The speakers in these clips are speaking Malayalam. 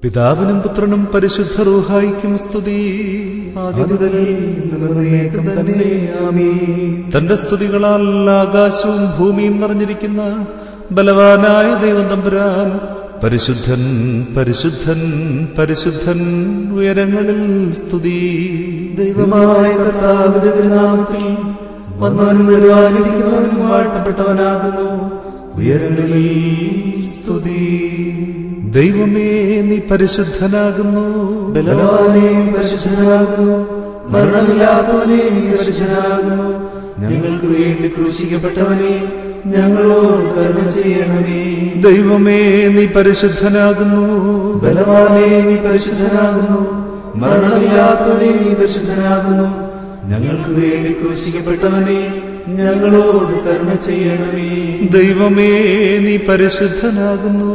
പിതാവിനും പുത്രനും പരിശുദ്ധ റൂഹായിക്കും സ്തുതി ആദ്യം മുതൽ ഇന്ന് എന്നേക്കും തന്നെ ആമീൻ തന്റെ സ്തുതികളാൽ ആകാശവും ഭൂമിയും നിറഞ്ഞിരിക്കുന്ന ബലവാനായ ദൈവം തമ്പുരാൻ പരിശുദ്ധൻ പരിശുദ്ധൻ പരിശുദ്ധൻ ഉയരങ്ങളിൽ സ്തുതി ദൈവമായ കർത്താവിന്റെ തിരുനാമത്തിൽ വന്നവനും വരുവാനിരിക്കുന്നവനും വാഴ്ത്തപ്പെട്ടവനാകുന്നു ഉയരങ്ങളിൽ സ്തുതി ദൈവമേ നീ പരിശുദ്ധനാകുന്നു ബലവാനെ നീ പരിശുദ്ധനാകുന്നു മരണമില്ലാത്തവനെ നീ പരിശുദ്ധനാകുന്നു ഞങ്ങൾക്ക് വേണ്ടി ക്രൂശിക്കപ്പെട്ടവനെ ഞങ്ങളോട് കരുണ ചെയ്യണമേ ദൈവമേ നീ പരിശുദ്ധനാകുന്നു ബലവാനെ നീ പരിശുദ്ധനാകുന്നു മരണമില്ലാത്തവനെ നീ പരിശുദ്ധനാകുന്നു ഞങ്ങൾക്ക് വേണ്ടി ക്രൂശിക്കപ്പെട്ടവനെ ഞങ്ങളോട് കരുണ ചെയ്യണമേ ദൈവമേ നീ പരിശുദ്ധനാകുന്നു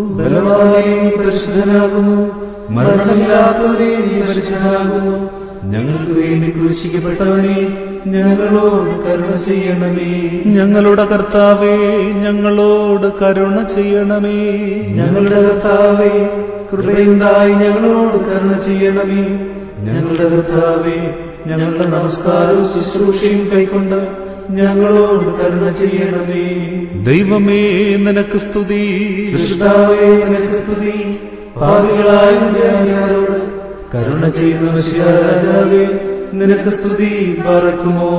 ബലവാനെ നീ പരിശുദ്ധനാകുന്നു മരണമില്ലാത്തവനെ നീ പരിശുദ്ധനാകുന്നു ഞങ്ങൾക്ക് വേണ്ടി ക്രൂശിക്കപ്പെട്ടവനെ ഞങ്ങളോട് കരുണ ചെയ്യണമേ ഞങ്ങളുടെ കർത്താവേ ഞങ്ങളോട് കരുണ ചെയ്യണമേ ഞങ്ങളുടെ കർത്താവേ കൃപയുണ്ടായി ഞങ്ങളോട് കരുണ ചെയ്യണമേ ഞങ്ങളുടെ കർത്താവേ ഞങ്ങളുടെ നമസ്കാരവും ശുശ്രൂഷയും കൈക്കൊണ്ട് ഞങ്ങളോട് കരുണ ചെയ്യണമേ ദൈവമേ നിനക്ക് സ്തുതി സൃഷ്ടാവേ നിനക്ക് സ്തുതി ഭാവികളായ നിന്റെ അടിയാരോട് കരുണ ചെയ്യുന്ന മനുഷ്യ രാജാവേ നിനക്ക് സ്തുതി പറക്കുമോ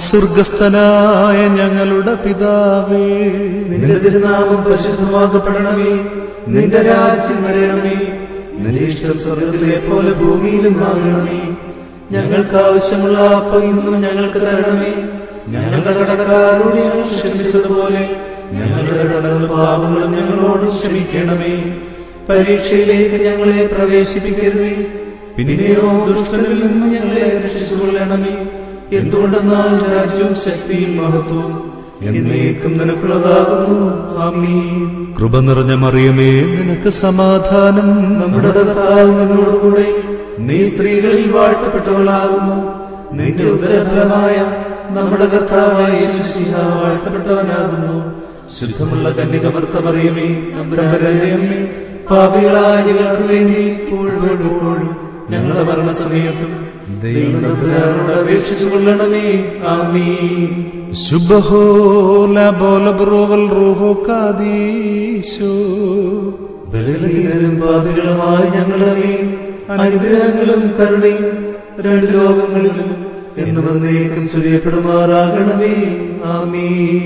സ്വർഗസ്ഥനായ ഞങ്ങളുടെ പിതാവേ നിന്റെ തിരുനാമം പരിശുദ്ധമാക്കപ്പെടണമേ നിന്റെ രാജ്യം വരണമേ നിന്റെ ഇഷ്ടം സ്വർഗത്തിലെ പോലെ ഭൂമിയിലും ആകണമേ ഞങ്ങൾക്ക് ആവശ്യമുള്ള അപ്പം ഇന്നും ഞങ്ങൾക്ക് തരണമേ ഞങ്ങളുടെ കടക്കാരോട് ഞങ്ങൾ ക്ഷമിച്ചതുപോലെ ഞങ്ങളുടെ കടകളും പാപങ്ങളും ഞങ്ങളോട് ക്ഷമിക്കണമേ പരീക്ഷയിലേക്ക് ഞങ്ങളെ പ്രവേശിപ്പിക്കരുതേ പിന്നെയോ ദുഷ്ടനിൽ നിന്ന് ഞങ്ങളെ രക്ഷിച്ചുകൊള്ളണമേ എന്തുകൊണ്ടെന്നാൽ രാജ്യവും ശക്തിയും മഹത്വവും എന്നേക്കും നിനക്കുള്ളതാകുന്നു ആമീൻ കൃപ നിറഞ്ഞ മറിയമേ നിനക്ക് സമാധാനം നമ്മുടെ കർത്താവ് നിന്നോടുകൂടെ നീ സ്ത്രീകളിൽ വാഴ്ത്തപ്പെട്ടവളാകുന്നു നിന്റെ ഉദരഫലമായ നമ്മുടെ കർത്താവായ യേശുസിഹ വാഴ്ത്തപ്പെട്ടവനാകുന്നു ശുദ്ധമുള്ള കന്യകമർത്ത മറിയമേ നമ്പരമേ പാപികളായ ഞങ്ങൾക്ക് വേണ്ടി ഇപ്പോഴും എപ്പോഴും ഞങ്ങളുടെ മരണസമയത്തും ദൈവം നമ്പുരാനോട് അപേക്ഷിച്ചു കൊള്ളണമേ ആമീൻ ശുഭഹോല ബോലബ്രോവൽ റൂഹോ കാദീശോ ബലഹീനരും പാപികളുമായ ഞങ്ങളുടെ മേൽ അനുഗ്രഹങ്ങളും കരുണയും രണ്ട് ലോകങ്ങളിലും എന്നും എന്നേക്കും ചൊരിയപ്പെടുമാറാകണമേ ആമീ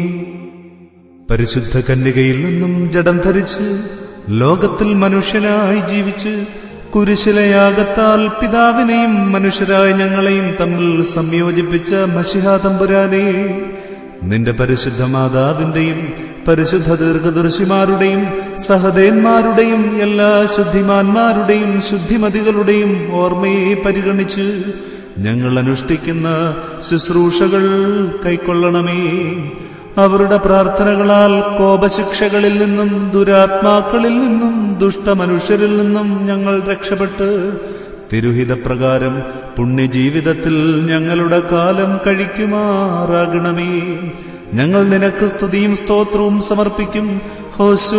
പരിശുദ്ധ കന്യകയിൽ നിന്നും ജഡം ധരിച്ച് ലോകത്തിൽ മനുഷ്യനായി ജീവിച്ച് കുരിശിലെ യാഗത്താൽ പിതാവിനെയും മനുഷ്യരായ ഞങ്ങളെയും തമ്മിൽ സംയോജിപ്പിച്ച മഷിഹാ തമ്പുരാനെ നിന്റെ പരിശുദ്ധ മാതാവിന്റെയും പരിശുദ്ധ ദീർഘദർശിമാരുടെയും സഹദേന്മാരുടെയും എല്ലാ ശുദ്ധിമാന്മാരുടെയും ശുദ്ധിമതികളുടെയും ഓർമ്മയെ പരിഗണിച്ച് ഞങ്ങൾ അനുഷ്ഠിക്കുന്ന ശുശ്രൂഷകൾ കൈക്കൊള്ളണമേ അവരുടെ പ്രാർത്ഥനകളാൽ കോപശിക്ഷകളിൽ നിന്നും ദുരാത്മാക്കളിൽ നിന്നും ദുഷ്ടമനുഷ്യരിൽ നിന്നും ഞങ്ങൾ രക്ഷപ്പെട്ട് തിരുഹിതപ്രകാരം പുണ്യജീവിതത്തിൽ ഞങ്ങളുടെ കാലം കഴിക്കുമാറാകണമേ ഞങ്ങൾ നിനക്ക് സ്തുതിയും സ്തോത്രവും സമർപ്പിക്കും ഹോശോ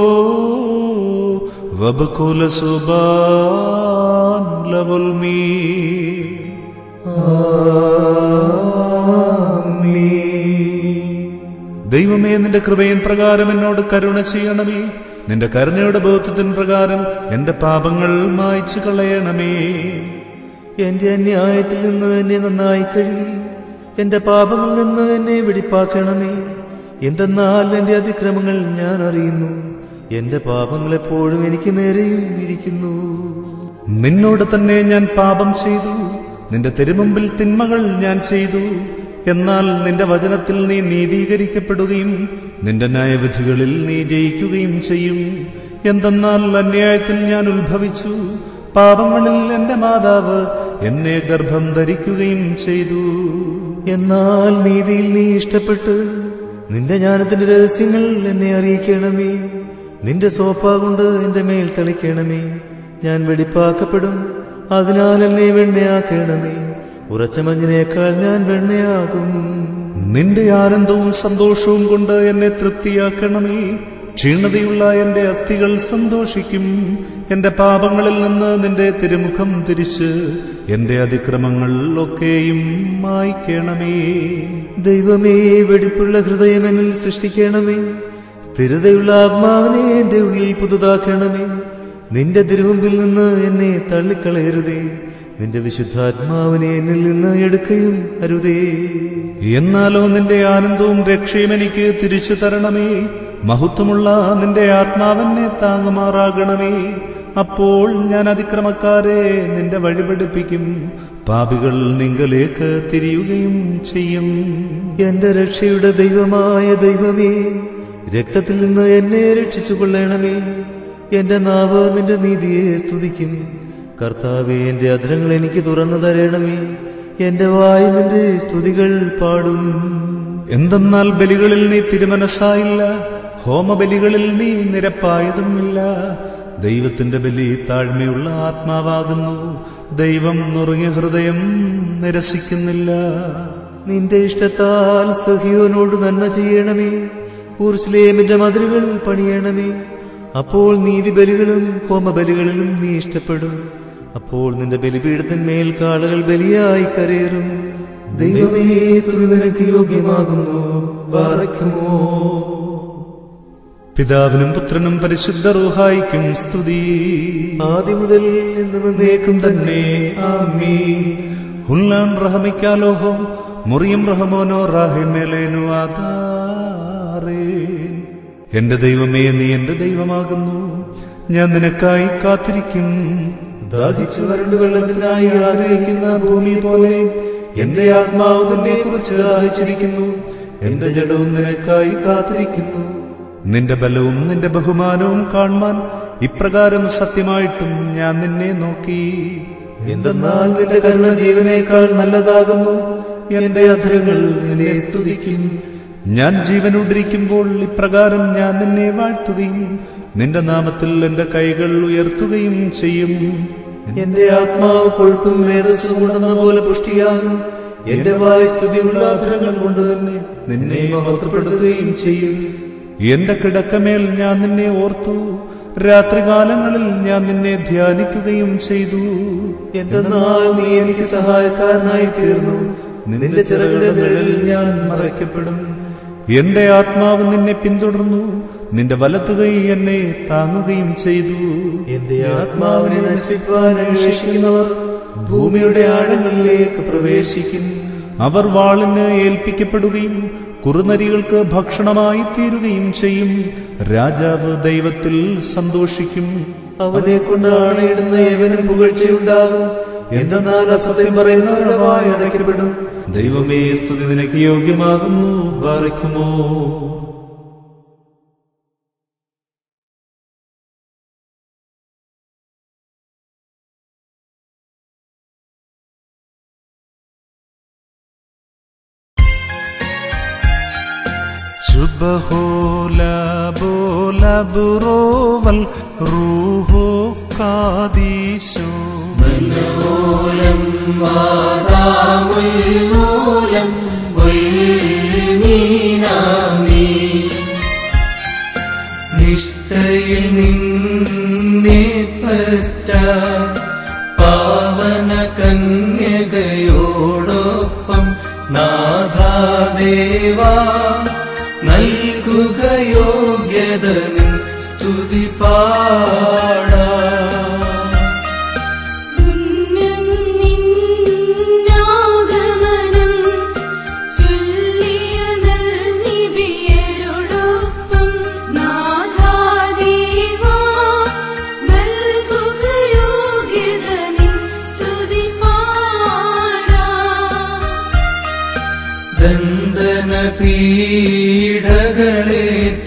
വബകുല സുബാൻ ലവുൽമീ ദൈവമേ നിന്റെ കൃപയിൻ പ്രകാരം എന്നോട് കരുണ ചെയ്യണമേ നിന്റെ കരുണയുടെ ബോധത്തിൻ പ്രകാരം എന്റെ പാപങ്ങൾ മായ്ച്ചു കളയണമേ എന്റെ അന്യായത്തിൽ നിന്ന് എന്നെ നന്നായി കഴുകി എന്റെ പാപങ്ങളിൽ നിന്ന് എന്നെ വെടിപ്പാക്കണമേ എന്തെന്നാൽ എന്റെ അതിക്രമങ്ങൾ ഞാൻ അറിയുന്നു എന്റെ പാപങ്ങൾ എപ്പോഴും എനിക്ക് നേരെയും ഇരിക്കുന്നു നിന്നോട് തന്നെ ഞാൻ പാപം ചെയ്തു നിന്റെ തിരുമുമ്പിൽ തിന്മകൾ ഞാൻ ചെയ്തു എന്നാൽ നിന്റെ വചനത്തിൽ നീ നീതീകരിക്കപ്പെടുകയും നിന്റെ ന്യായവിധികളിൽ നീ ജയിക്കുകയും ചെയ്യും എന്തെന്നാൽ അന്യായത്തിൽ ഞാൻ ഉത്ഭവിച്ചു പാപങ്ങളിൽ എന്റെ മാതാവ് എന്നെ ഗർഭം ധരിക്കുകയും ചെയ്തു എന്നാൽ നീതിയിൽ നീ ഇഷ്ടപ്പെട്ട് നിന്റെ ജ്ഞാനത്തിന്റെ രഹസ്യങ്ങൾ എന്നെ അറിയിക്കണമേ നിന്റെ സോപ്പ കൊണ്ട് എന്റെ മേൽ തളിക്കണമേ ഞാൻ വെടിപ്പാക്കപ്പെടും അതിനാൽ എന്നെ വെണ്ണയാക്കണമേ ഉറച്ച മഞ്ഞിനേക്കാൾ ഞാൻ വെണ്ണയാകും നിന്റെ ആനന്ദവും സന്തോഷവും കൊണ്ട് എന്നെ തൃപ്തിയാക്കണമേ ക്ഷീണതയുള്ള എന്റെ അസ്ഥികൾ സന്തോഷിക്കും എന്റെ പാപങ്ങളിൽ നിന്ന് നിന്റെ തിരുമുഖം തിരിച്ച് എന്റെ അതിക്രമങ്ങൾ ഒക്കെയും മായ്ക്കണമേ ദൈവമേ വെടിപ്പുള്ള ഹൃദയം എന്നിൽ സൃഷ്ടിക്കണമേ സ്ഥിരതയുള്ള ആത്മാവിനെ എന്റെ ഉള്ളിൽ പുതുതാക്കണമേ നിന്റെ തിരുമുമ്പിൽ നിന്ന് എന്നെ തള്ളിക്കളയരുതേ നിന്റെ വിശുദ്ധാത്മാവിനെ എന്നിൽ നിന്ന് എടുക്കുകയും അരുതേ എന്നാലോ നിന്റെ ആനന്ദവും രക്ഷയും എനിക്ക് തിരിച്ചു തരണമേ മഹത്വമുള്ള നിന്റെ ആത്മാവെന്നെ താങ്ങുമാറാകണമേ അപ്പോൾ ഞാൻ അതിക്രമക്കാരെ നിന്റെ വഴിപഠിപ്പിക്കും പാപികൾ നിങ്കലേക്ക് തിരിയുകയും ചെയ്യും എന്റെ രക്ഷയുടെ ദൈവമായ ദൈവമേ രക്തത്തിൽ നിന്ന് എന്നെ രക്ഷിച്ചു കൊള്ളണമേ എന്റെ നാവ് നിന്റെ നീതിയെ സ്തുതിക്കും കർത്താവെ എന്റെ അധരങ്ങൾ എനിക്ക് തുറന്നു തരണമേ എന്റെ വായു നിന്റെ സ്തുതികൾ പാടും എന്തെന്നാൽ ബലികളിൽ നീ തിരുമനസ്സായില്ല ഹോമബലികളിൽ നീ നിരപ്പായതുമില്ല ദൈവത്തിന്റെ ബലി താഴ്മയുള്ള ആത്മാവാകുന്നു ദൈവം നുറുങ്ങിയ ഹൃദയം നിരസിക്കുന്നില്ല നിന്റെ ഇഷ്ടത്താൽ സഹിയോനോട് നന്മ ചെയ്യണമേ ഊർസ്ലേമിന്റെ മതിലുകൾ പണിയണമേ അപ്പോൾ നീതിബലികളും ഹോമബലികളിലും നീ ഇഷ്ടപ്പെടും അപ്പോൾ നിന്റെ ബലിപീഠത്തിന്മേൽ കാളുകൾ ബലിയായി കരയേറും ദൈവമേ സ്തുതി നിനക്ക് യോഗ്യമാകുന്നു ബാറയ്ക്കുമോ പിതാവിനും പുത്രനും പരിശുദ്ധ റൂഹായിക്കും സ്തുതി ആദ്യം മുതൽ എന്നും എന്നേക്കും തന്നെ ആമീ ഹുല്ലാൻ റഹമിക്കാലോഹോ മുറിയും റഹമോനോ റാഹിമേലേനു ആധാരേൻ എന്റെ ദൈവമേ നീ എന്റെ ദൈവമാകുന്നു ഞാൻ നിനക്കായി കാത്തിരിക്കും ദാഹിച്ചു വരണ്ടു വെള്ളത്തിനായി ആഗ്രഹിക്കുന്ന ഭൂമി പോലെ എന്റെ ആത്മാവ് നിന്നെ കുറിച്ച് ദാഹിച്ചിരിക്കുന്നു എന്റെ ജഡവും നിനക്കായി കാത്തിരിക്കുന്നു നിന്റെ ബലവും നിന്റെ ബഹുമാനവും കാണുവാൻ ഇപ്രകാരം സത്യമായിട്ടും ഞാൻ നിന്നെ നോക്കി എന്തെന്നാൽ നിന്റെ കരുണ ജീവനേക്കാൾ നല്ലതാകുന്നു എന്റെ അധരങ്ങൾ നിന്നെ സ്തുതിക്കും ഞാൻ ജീവനോടിരിക്കുമ്പോൾ ഇപ്രകാരം ഞാൻ നിന്നെ വാഴ്ത്തുകയും നിന്റെ നാമത്തിൽ എന്റെ കൈകൾ ഉയർത്തുകയും ചെയ്യും എന്റെ ആത്മാവ് കൊഴുപ്പും മേധസ്സും കൊണ്ടെന്ന പോലെ പുഷ്ടിയാകും എന്റെ വായ് സ്തുതിയുള്ള അധരങ്ങൾ കൊണ്ട് തന്നെ നിന്നെ മഹത്വപ്പെടുത്തുകയും ചെയ്യും എന്റെ കിടക്കമേൽ ഞാൻ നിന്നെ ഓർത്തു രാത്രികാലങ്ങളിൽ ഞാൻ നിന്നെ ധ്യാനിക്കുകയും ചെയ്തു എന്തെന്നാൽ നീ എനിക്ക് സഹായക്കാരനായി തീർന്നു നിന്റെ ചിറകളുടെ നിഴലിൽ ഞാൻ മറയ്ക്കപ്പെടും എന്റെ ആത്മാവ് നിന്നെ പിന്തുടർന്നു നിന്റെ വലത്തുകൈ എന്നെ താങ്ങുകയും ചെയ്തു എന്റെ ആത്മാവിനെ നശിപ്പാൻ അന്വേഷിക്കുന്നവർ ഭൂമിയുടെ ആഴങ്ങളിലേക്ക് പ്രവേശിക്കും അവർ വാളിന് ഏൽപ്പിക്കപ്പെടുകയും കുറുനരികൾക്ക് ഭക്ഷണമായി തീരുകയും ചെയ്യും രാജാവ് ദൈവത്തിൽ സന്തോഷിക്കും അവനെ കൊണ്ട് ആണയിടുന്ന ഏവനും പുകഴ്ചയുണ്ടാകും എന്തെന്നാൽ അസത്യം പറയുന്നവരുടെ വായ അടയ്ക്കപ്പെടും ദൈവമേ സ്തുതി നിനക്ക് യോഗ്യമാകുന്നു ബാറയ്ക്കുമോ സുബഹോല ബോല ബുറോവൽ റൂഹോ കാദീശോ നിഷ്ഠയിൽ നിന്നെ പറ്റ പാവന കന്യകയോടൊപ്പം നാഥാദേവ നൽകുക യോഗ്യത നിൻ സ്തുതി പാടാ പുണ്യം നിന്നാഗമനം ചൊല്ലിയ നൽനിബിയരോടൊപ്പം നാഥാദേവാ നൽകുക യോഗ്യത നിൻ സ്തുതി പാടാം ദണ്ഡന പീഡകളേറ്റ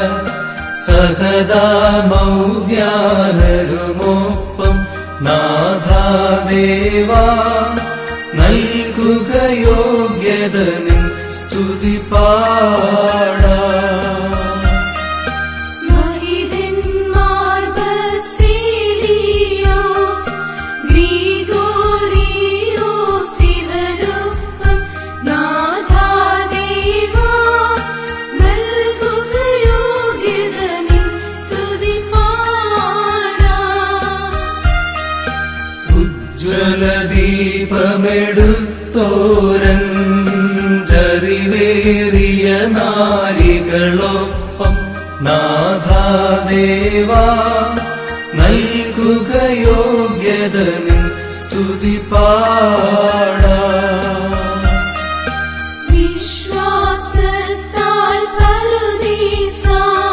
സഹദാമൗദ്യാനരുമൊപ്പം നാഥാദേവ നൽകുക യോഗ്യത നിൻ സ്തുതി പാടാ മഹിതന്മാർ ബസേലിയോസ് ഗ്രിഗോറിയോസ് ഇവരൊപ്പം നാഥാദേവാ നൽകുക യോഗ്യത ജന്മമെടുത്തോരഞ്ചറിവേറിയ നാരികളൊപ്പം നാഥാദേവ നൽകുക യോഗ്യത നിൻ സ്തുതി പാടാ വിശ്വാസത്താൽ പറുദീസ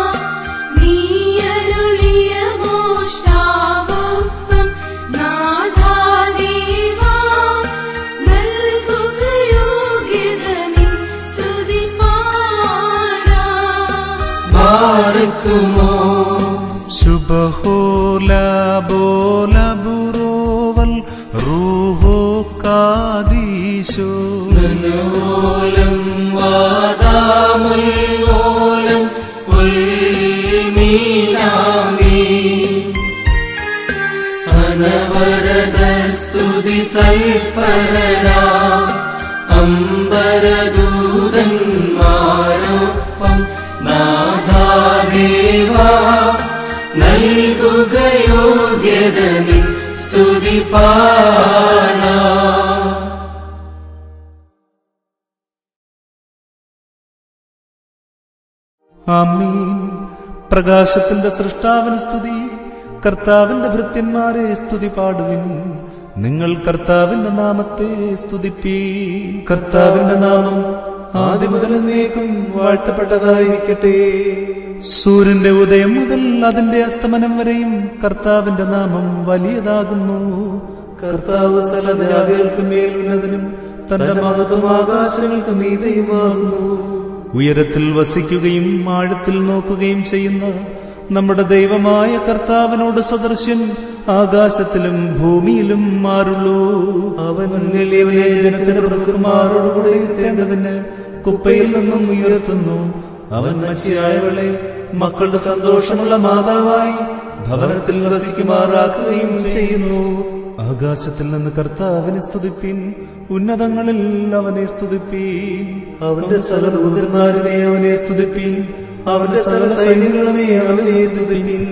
നീയരുളിയ മോഷ്ടാവൊപ്പം നാഥാദേവാ നൽകുക യോഗ്യത നിൻ സ്തുതി പാടാം ബാർക്കുമോ ശുഭഹോലബോലബുറോവൽ റൂഹോ കാദീശോ ോലം വാദാമുല്ലോലം ഉൽമീനാമി അനവരത സ്തുതി തൽപരരാ അമ്പരദൂതന്മാരൊപ്പം നാഥാദേവ നൽകുക യോഗ്യത നിൻ സ്തുതി പാടാ ആമീൻ പ്രകാശത്തിന്റെ സൃഷ്ടാവിന് സ്തുതി കർത്താവിന്റെ ഭൃത്യന്മാരെ സ്തുതി പാടുവിൻ നിങ്ങൾ കർത്താവിന്റെ നാമത്തെ സ്തുതിപ്പീൻ കർത്താവിന്റെ നാമം ആദ്യം മുതൽ എന്നേക്കും വാഴ്ത്തപ്പെട്ടതായിരിക്കട്ടെ സൂര്യന്റെ ഉദയം മുതൽ അതിന്റെ അസ്തമനം വരെയും കർത്താവിന്റെ നാമം വലിയതാകുന്നു കർത്താവ് സകലജാതികൾക്ക് മേൽ ഉന്നതനും തന്റെ മഹത്വം ആകാശങ്ങൾക്ക് മീതയുമാകുന്നു ഉയരത്തിൽ വസിക്കുകയും ആഴത്തിൽ നോക്കുകയും ചെയ്യുന്ന നമ്മുടെ ദൈവമായ കർത്താവിനോട് സദൃശ്യൻ ആകാശത്തിലും ഭൂമിയിലും മാറുള്ളൂ അവൻ എളിയവനെ ജനത്തിന്റെ പ്രഭുക്കന്മാരോടുകൂടെ ഇരുത്തേണ്ടതിന് കുപ്പയിൽ നിന്നും ഉയർത്തുന്നു അവൻ മച്ചിയായവളെ മക്കളുടെ സന്തോഷമുള്ള മാതാവായി ഭവനത്തിൽ വസിക്കുമാറാക്കുകയും ചെയ്യുന്നു ആകാശത്തിൽ നിന്ന് കർത്താവിനെ സ്തുതിപ്പിൻ ഉന്നതങ്ങളിൽ അവനെ സ്തുതിപ്പീൻ അവന്റെ സകല ദൂതന്മാരുമേ അവനെ സ്തുതിപ്പിൻ അവന്റെ സകല സൈന്യങ്ങളുമേ അവനെ സ്തുതിപ്പിൻ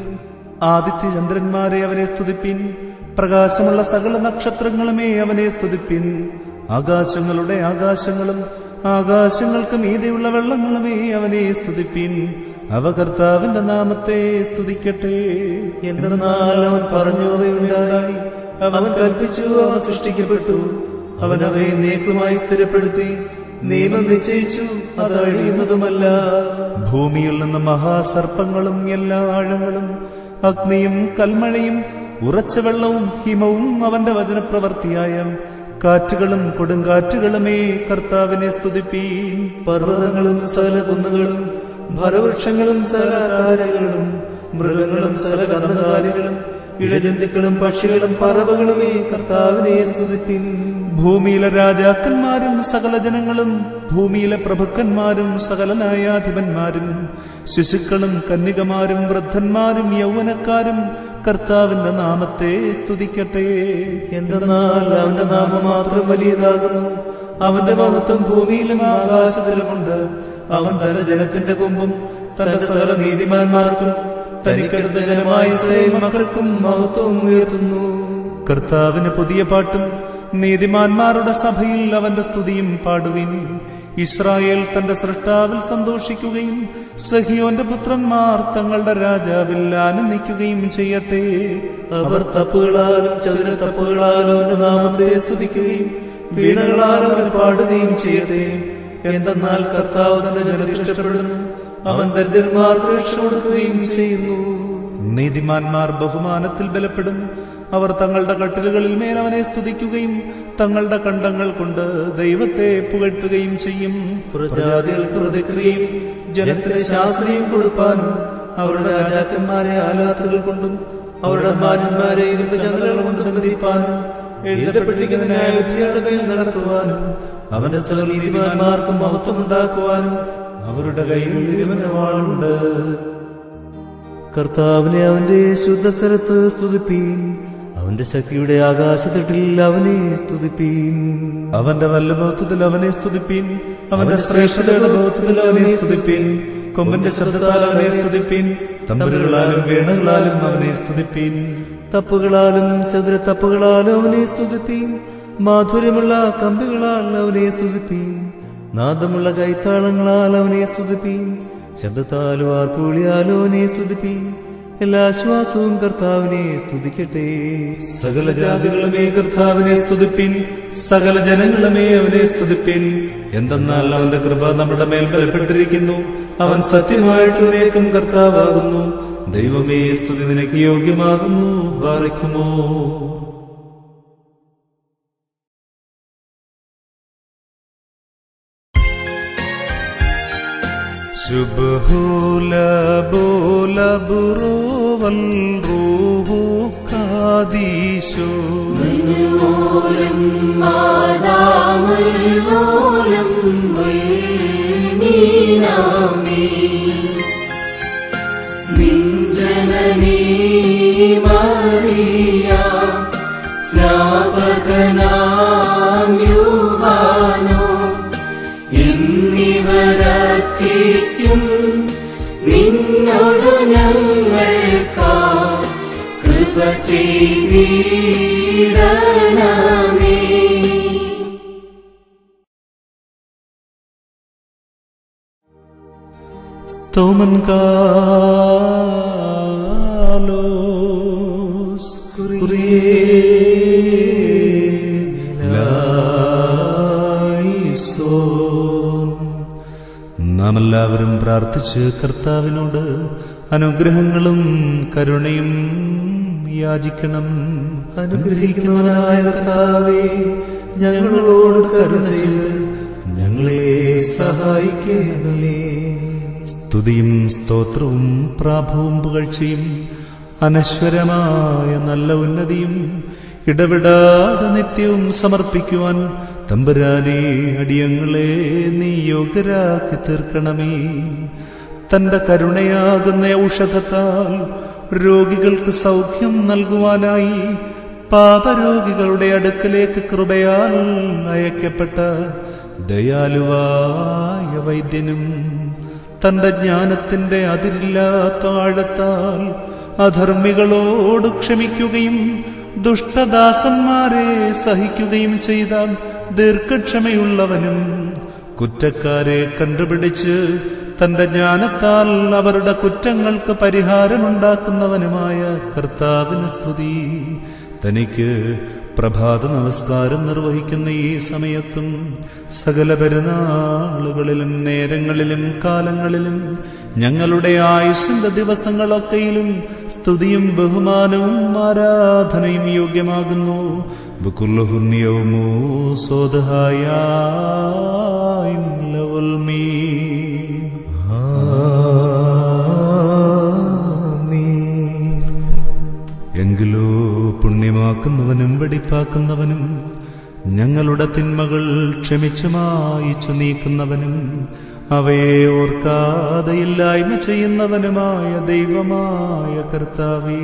ആദിത്യ ചന്ദ്രന്മാരെ അവനെ സ്തുതിപ്പിൻ പ്രകാശമുള്ള സകല നക്ഷത്രങ്ങളുമേ അവനെ സ്തുതിപ്പിൻ ആകാശങ്ങളുടെ ആകാശങ്ങളും ആകാശങ്ങൾക്ക് മീതെയുള്ള വെള്ളങ്ങളുമേ അവനെ സ്തുതിപ്പിൻ അവ കർത്താവിന്റെ നാമത്തെ സ്തുതിക്കട്ടെ എന്തെന്നാൽ അവൻ പറഞ്ഞു അവയുണ്ടായി അവൻ കൽപ്പിച്ചു അവ സൃഷ്ടിക്കപ്പെട്ടു അവൻ അവയെ നീക്കുമായി സ്ഥിരപ്പെടുത്തി നിയമം നിശ്ചയിച്ചു അത് അഴിയുന്നതുമല്ല ഭൂമിയിൽ നിന്ന് മഹാസർപ്പങ്ങളും എല്ലാ ആഴങ്ങളും അഗ്നിയും കൽമഴയും ഉറച്ച വെള്ളവും ഹിമവും അവന്റെ വചനപ്രവർത്തിയായ കാറ്റുകളും കൊടുങ്കാറ്റുകളുമേ കർത്താവിനെ സ്തുതിപ്പീൻ പർവ്വതങ്ങളും സകല കുന്നുകളും ഫലവൃക്ഷങ്ങളും സകല കാരകളും മൃഗങ്ങളും സകല കന്നുകാലികളും ഇഴജന്തുക്കളും പക്ഷികളും പറവകളുമേ കർത്താവിനെ സ്തുതിപ്പിൻ ഭൂമിയിലെ രാജാക്കന്മാരും സകല ജനങ്ങളും ഭൂമിയിലെ പ്രഭുക്കന്മാരും സകല ന്യായാധിപന്മാരും ശിശുക്കളും കന്യകമാരും വൃദ്ധന്മാരും യൗവനക്കാരും കർത്താവിന്റെ നാമത്തെ സ്തുതിക്കട്ടെ എന്തെന്നാൽ അവന്റെ നാമം മാത്രം വലിയതാകുന്നു അവന്റെ മഹത്വം ഭൂമിയിലും ആകാശത്തിലുമുണ്ട് അവൻ തന്റെ ജനത്തിന്റെ കൊമ്പും തന്റെ സകല നീതിമാന്മാർക്കും തനിക്കടുത്ത ജനമായ ഇസ്രായേൽ മക്കൾക്കും മഹത്വം ഉയർത്തുന്നു കർത്താവിന് പുതിയ പാട്ടും നീതിമാന്മാരുടെ സഭയിൽ അവന്റെ സ്തുതിയും പാടുവിൻ ഇസ്രായേൽ തന്റെ സൃഷ്ടാവിൽ സന്തോഷിക്കുകയും സഹിയോന്റെ പുത്രന്മാർ തങ്ങളുടെ രാജാവിൽ ആനന്ദിക്കുകയും ചെയ്യട്ടെ അവർ തപ്പുകളാലും ചതുര തപ്പുകളാലും അവന്റെ നാമത്തെ സ്തുതിക്കുകയും വീണകളാലും അവൻ പാടുകയും ചെയ്യട്ടെ എന്തെന്നാൽ കർത്താവ് തന്റെ ജനത്തെ ഇഷ്ടപ്പെടുന്നു അവൻ ദരിദ്രന്മാർക്ക് രക്ഷ കൊടുക്കുകയും ചെയ്യുന്നു നീതിമാന്മാർ ബഹുമാനത്തിൽ ബലപ്പെടും അവർ തങ്ങളുടെ കട്ടിലുകളിൽ മേൽ അവനെ സ്തുതിക്കുകയും തങ്ങളുടെ കണ്ടങ്ങൾ കൊണ്ട് ദൈവത്തെ പുകഴ്ത്തുകയും ചെയ്യും പ്രജാതികൾക്ക് പ്രതിക്രിയയും ജനത്തിന് ശാസ്ത്രീയം കൊടുപ്പാനും അവരുടെ രാജാക്കന്മാരെ ആലാത്തുകൾ കൊണ്ടും അവരുടെ മാന്യന്മാരെ ഇരുമ്പ് ചങ്ങലകൾ കൊണ്ടും ബന്ധിപ്പാനും എഴുതപ്പെട്ടിരിക്കുന്ന ന്യായവിധിയുടെ മേൽ നടത്തുവാനും അവന്റെ സകല നീതിമാന്മാർക്ക് മഹത്വം ഉണ്ടാക്കുവാനും അവരുടെ കയ്യിൽ ഇരുവന്റെ വാളുണ്ട് കർത്താവിനെ അവന്റെ ശുദ്ധ സ്ഥലത്ത് സ്തുതിപ്പീൻ അവന്റെ ശക്തിയുടെ ആകാശത്തട്ടിൽ അവനെ സ്തുതിപ്പീൻ അവന്റെ വല്ലഭത്വത്തിൽ അവനെ സ്തുതിപ്പീൻ അവന്റെ ശ്രേഷ്ഠതയുടെ ബോധത്തിൽ അവനെ സ്തുതിപ്പീൻ കൊമ്പന്റെ ശബ്ദത്താൽ അവനെ സ്തുതിപ്പീൻ തമ്പുരുകളാലും വീണകളാലും അവനെ സ്തുതിപ്പീൻ തപ്പുകളാലും ചതുര തപ്പുകളാലും അവനെ സ്തുതിപ്പീൻ മാധുര്യമുള്ള കമ്പികളാൽ അവനെ സ്തുതിപ്പീൻ നാദമുള്ള കൈത്താളങ്ങളാൽ അവനെ സ്തുതിപ്പീൻ ശബ്ദത്താലോ ആർപ്പുളിയാലോ അവനെ സ്തുതിപ്പീൻ എല്ലാ ശ്വാസവും കർത്താവിനെ സ്തുതിക്കട്ടെ സകല ജാതികളുമേ കർത്താവിനെ സ്തുതിപ്പിൻ സകല ജനങ്ങളുമേ അവനെ സ്തുതിപ്പിൻ എന്തെന്നാൽ അവന്റെ കൃപ നമ്മുടെ മേൽ ബലപ്പെട്ടിരിക്കുന്നു അവൻ സത്യമായിട്ട് നേക്കും കർത്താവാകുന്നു ദൈവമേ സ്തുതി നിനക്ക് യോഗ്യമാകുന്നു ബാറിക്കുമോ ശുഭഹൂല ബോല ബുറോവൽ റൂഹു കാദീശോ ഓലം മാതാമുല്ലോലം മീനാമേ മിഞ്ചനനീ മറിയ സ്നാപകനാം യുവാനോ എന്നിവരത്തിക്കും നിന്നോടു ഞങ്ങൾക്കാ കൃപ ചെയ്തിടണമേ സ്തോമൻ കാലോസ് നാം എല്ലാവരും പ്രാർത്ഥിച്ച് കർത്താവിനോട് അനുഗ്രഹങ്ങളും കരുണയും യാചിക്കണം അനുഗ്രഹിക്കുന്നവനായ കർത്താവേ ഞങ്ങളോട് കരുണ ചെയ്ത് ഞങ്ങളെ സഹായിക്കണമേ സ്തുതിയും സ്തോത്രവും പ്രാഭവും പുകഴ്ചയും അനശ്വരമായ നല്ല ഉന്നതിയും ഇടവിടാതെ നിത്യവും സമർപ്പിക്കുവാൻ തമ്പുരാനെ അടിയങ്ങളെ നീ യോഗ്യരാക്കി തീർക്കണമേ തന്റെ കരുണയാകുന്ന ഔഷധത്താൽ രോഗികൾക്ക് സൗഖ്യം നൽകുവാനായി പാപരോഗികളുടെ അടുക്കലേക്ക് കൃപയാൽ അയക്കപ്പെട്ട ദയാലുവായ വൈദ്യനും തന്റെ ജ്ഞാനത്തിന്റെ അതിരില്ലാത്ത ആഴത്താൽ അധർമ്മികളോട് ക്ഷമിക്കുകയും ദുഷ്ടദാസന്മാരെ സഹിക്കുകയും ചെയ്ത ദീർഘക്ഷമയുള്ളവനും കുറ്റക്കാരെ കണ്ടുപിടിച്ച് തന്റെ ജ്ഞാനത്താൽ അവരുടെ കുറ്റങ്ങൾക്ക് പരിഹാരമുണ്ടാക്കുന്നവനുമായ കർത്താവിന് സ്തുതി തനിക്ക് പ്രഭാത നമസ്കാരം നിർവഹിക്കുന്ന ഈ സമയത്തും സകല പെരുന്നാളുകളിലും നേരങ്ങളിലും കാലങ്ങളിലും ഞങ്ങളുടെ ആയുഷിന്റെ ദിവസങ്ങളൊക്കെയിലും സ്തുതിയും ബഹുമാനവും ആരാധനയും യോഗ്യമാകുന്നു ബുക്കുല്ലഹുന്യവുമോ സോദഹായ ആമീൻ. എങ്കിലോ പുണ്യമാക്കുന്നവനും വെടിപ്പാക്കുന്നവനും ഞങ്ങളുടെ തിന്മകൾ ക്ഷമിച്ചു മായിച്ചു നീക്കുന്നവനും അവയെ ഓർക്കാതെയില്ലായ്മ ചെയ്യുന്നവനുമായ ദൈവമായ കർത്താവേ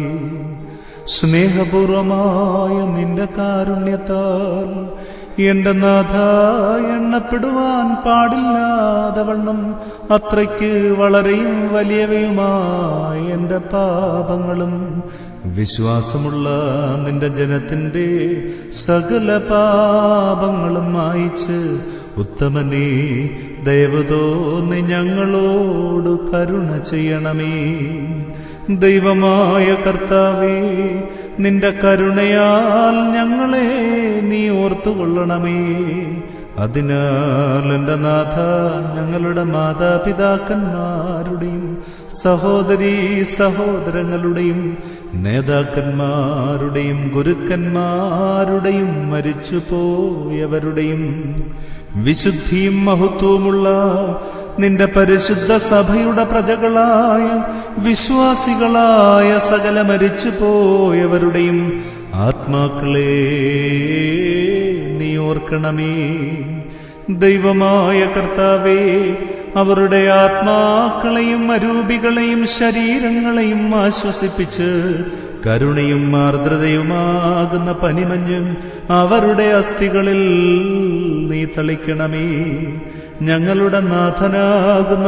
സ്നേഹപൂർവമായ നിന്റെ കാരുണ്യത്താൽ എന്റെ നാഥ എണ്ണപ്പെടുവാൻ പാടില്ലാതെ വണ്ണം അത്രയ്ക്ക് വളരെയും വലിയവയുമായ എന്റെ പാപങ്ങളും വിശ്വാസമുള്ള നിന്റെ ജനത്തിന്റെ സകല പാപങ്ങളും മായിച്ച് ഉത്തമനെ ദയവ് തോന്നി ഞങ്ങളോട് കരുണ ചെയ്യണമേ ദൈവമായ കർത്താവേ നിന്റെ കരുണയാൽ ഞങ്ങളെ നീ ഓർത്തുകൊള്ളണമേ അതിനാൽ എൻ്റെ നാഥ ഞങ്ങളുടെ മാതാപിതാക്കന്മാരുടെയും സഹോദരീ സഹോദരങ്ങളുടെയും നേതാക്കന്മാരുടെയും ഗുരുക്കന്മാരുടെയും മരിച്ചുപോയവരുടെയും വിശുദ്ധിയും മഹത്വവുമുള്ള നിന്റെ പരിശുദ്ധ സഭയുടെ പ്രജകളായ വിശ്വാസികളായ സകല മരിച്ചുപോയവരുടെയും ആത്മാക്കളെ നീ ഓർക്കണമേ ദൈവമായ കർത്താവേ അവരുടെ ആത്മാക്കളെയും അരൂപികളെയും ശരീരങ്ങളെയും ആശ്വസിപ്പിച്ച് കരുണയും ആർദ്രതയുമാകുന്ന പനിമഞ്ഞും അവരുടെ അസ്ഥികളിൽ നീ തളിക്കണമേ ഞങ്ങളുടെ നാഥനാകുന്ന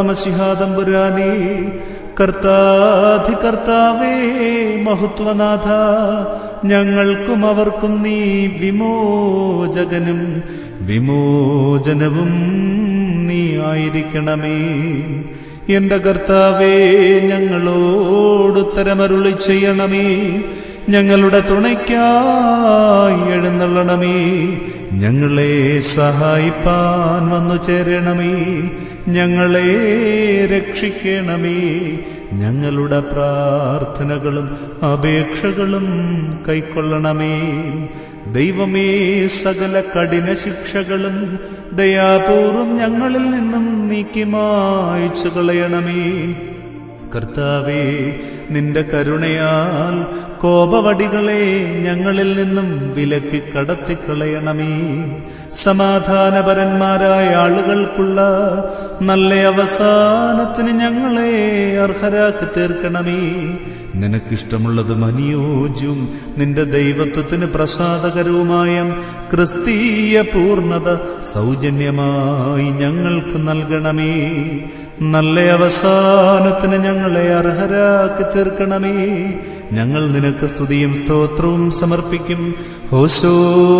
മഷിഹാദംപുരാനേ കർത്താധി കർത്താവേ മഹത്വനാഥ ഞങ്ങൾക്കും അവർക്കും നീ വിമോചകനും വിമോചനവും നീ ആയിരിക്കണമേ എന്റെ കർത്താവേ ഞങ്ങളോട് ഉത്തരമരുളി ചെയ്യണമേ ഞങ്ങളുടെ തുണയ്ക്കായി എഴുന്നള്ളണമേ ഞങ്ങളെ സഹായിപ്പാൻ വന്നു ചേരണമേ ഞങ്ങളെ രക്ഷിക്കണമേ ഞങ്ങളുടെ പ്രാർത്ഥനകളും അപേക്ഷകളും കൈക്കൊള്ളണമേ ദൈവമേ സകല കഠിന ശിക്ഷകളും ദയാപൂർവം ഞങ്ങളിൽ നിന്നും നീക്കി മായ്ച്ചു കളയണമേ കർത്താവേ നിന്റെ കരുണയാൽ കോപവടികളെ ഞങ്ങളിൽ നിന്നും വിലക്കി കടത്തിക്കളയണമേ സമാധാനപരന്മാരായ ആളുകൾക്കുള്ള നല്ല അവസാനത്തിന് ഞങ്ങളെ അർഹരാക്കി തീർക്കണമേ നിനക്കിഷ്ടമുള്ളതും അനുയോജ്യവും നിന്റെ ദൈവത്വത്തിന് പ്രസാദകരവുമായ ക്രിസ്തീയ പൂർണ്ണത സൗജന്യമായി ഞങ്ങൾക്ക് നൽകണമേ നല്ല അവസാനത്തിന് ഞങ്ങളെ അർഹരാക്കി തീർക്കണമേ ഞങ്ങൾ നിനക്ക് സ്തുതിയും സ്തോത്രവും സമർപ്പിക്കും ഹോശോ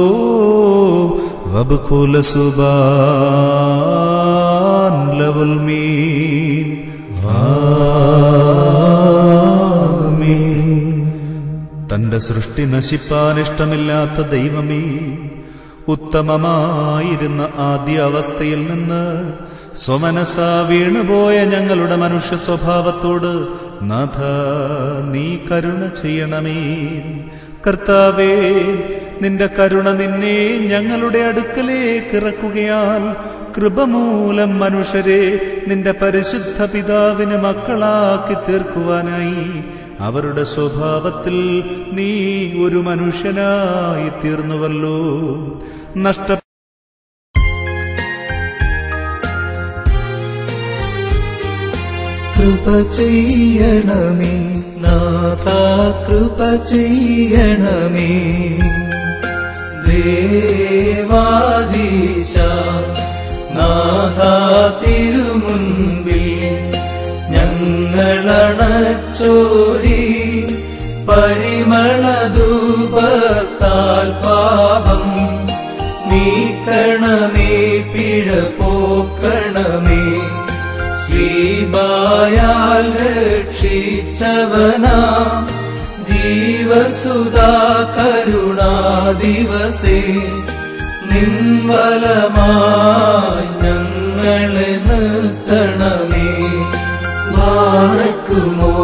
വബുഖുല സുബാൻ ലവൽ മീൻ തന്റെ സൃഷ്ടി നശിപ്പാൻ ഇഷ്ടമില്ലാത്ത ദൈവമേ ഉത്തമമായിരുന്ന ആദ്യ അവസ്ഥയിൽ നിന്ന് സ്വമനസ വീണുപോയ ഞങ്ങളുടെ മനുഷ്യ സ്വഭാവത്തോട് നാഥ നീ കരുണ ചെയ്യണമേ കർത്താവേ നിന്റെ കരുണ നിന്നെ ഞങ്ങളുടെ അടുക്കലേക്ക് ഇറക്കുകയാൽ കൃപമൂലം മനുഷ്യരെ നിന്റെ പരിശുദ്ധ പിതാവിന് മക്കളാക്കി തീർക്കുവാനായി അവരുടെ സ്വഭാവത്തിൽ നീ ഒരു മനുഷ്യനായി തീർന്നുവല്ലോ നഷ്ട കൃപ ചെയ്യണമേ നാഥ കൃപ ചെയ്യണമേ ദേവാദീശ നാഥ തിരുമുൻപിൽ ഞങ്ങളണച്ചോരി പരിമളധൂപത്താൽ പാപം നീക്കണമേ പിഴ പോക്കണമേ ശ്രീബായാൽ രക്ഷിച്ചവനാ ജീവസുധാ കരുണാദിവസേ നിൻവലമായി ഞങ്ങളെ നിർത്തണമേ ബാറക്കുമോ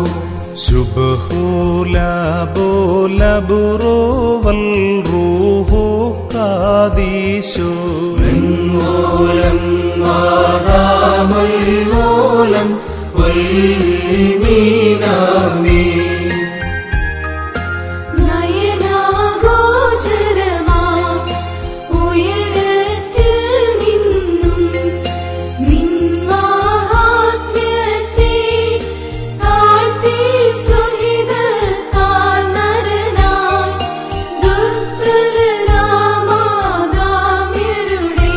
ശുഭഹൂല ബോല ബുറോവൽ റൂഹോ കാദീശോ മൂലം ആദാമോലം വൽമീനാമേ നയനാഗോചരമാ ഉയരത്തിൽ നിന്നും നിൻ മഹാത്മ്യത്തെ താഴ്ത്തി സുഹിതത്താൽ നരനായി ദുർബലനാമാദാമ്യരുടെ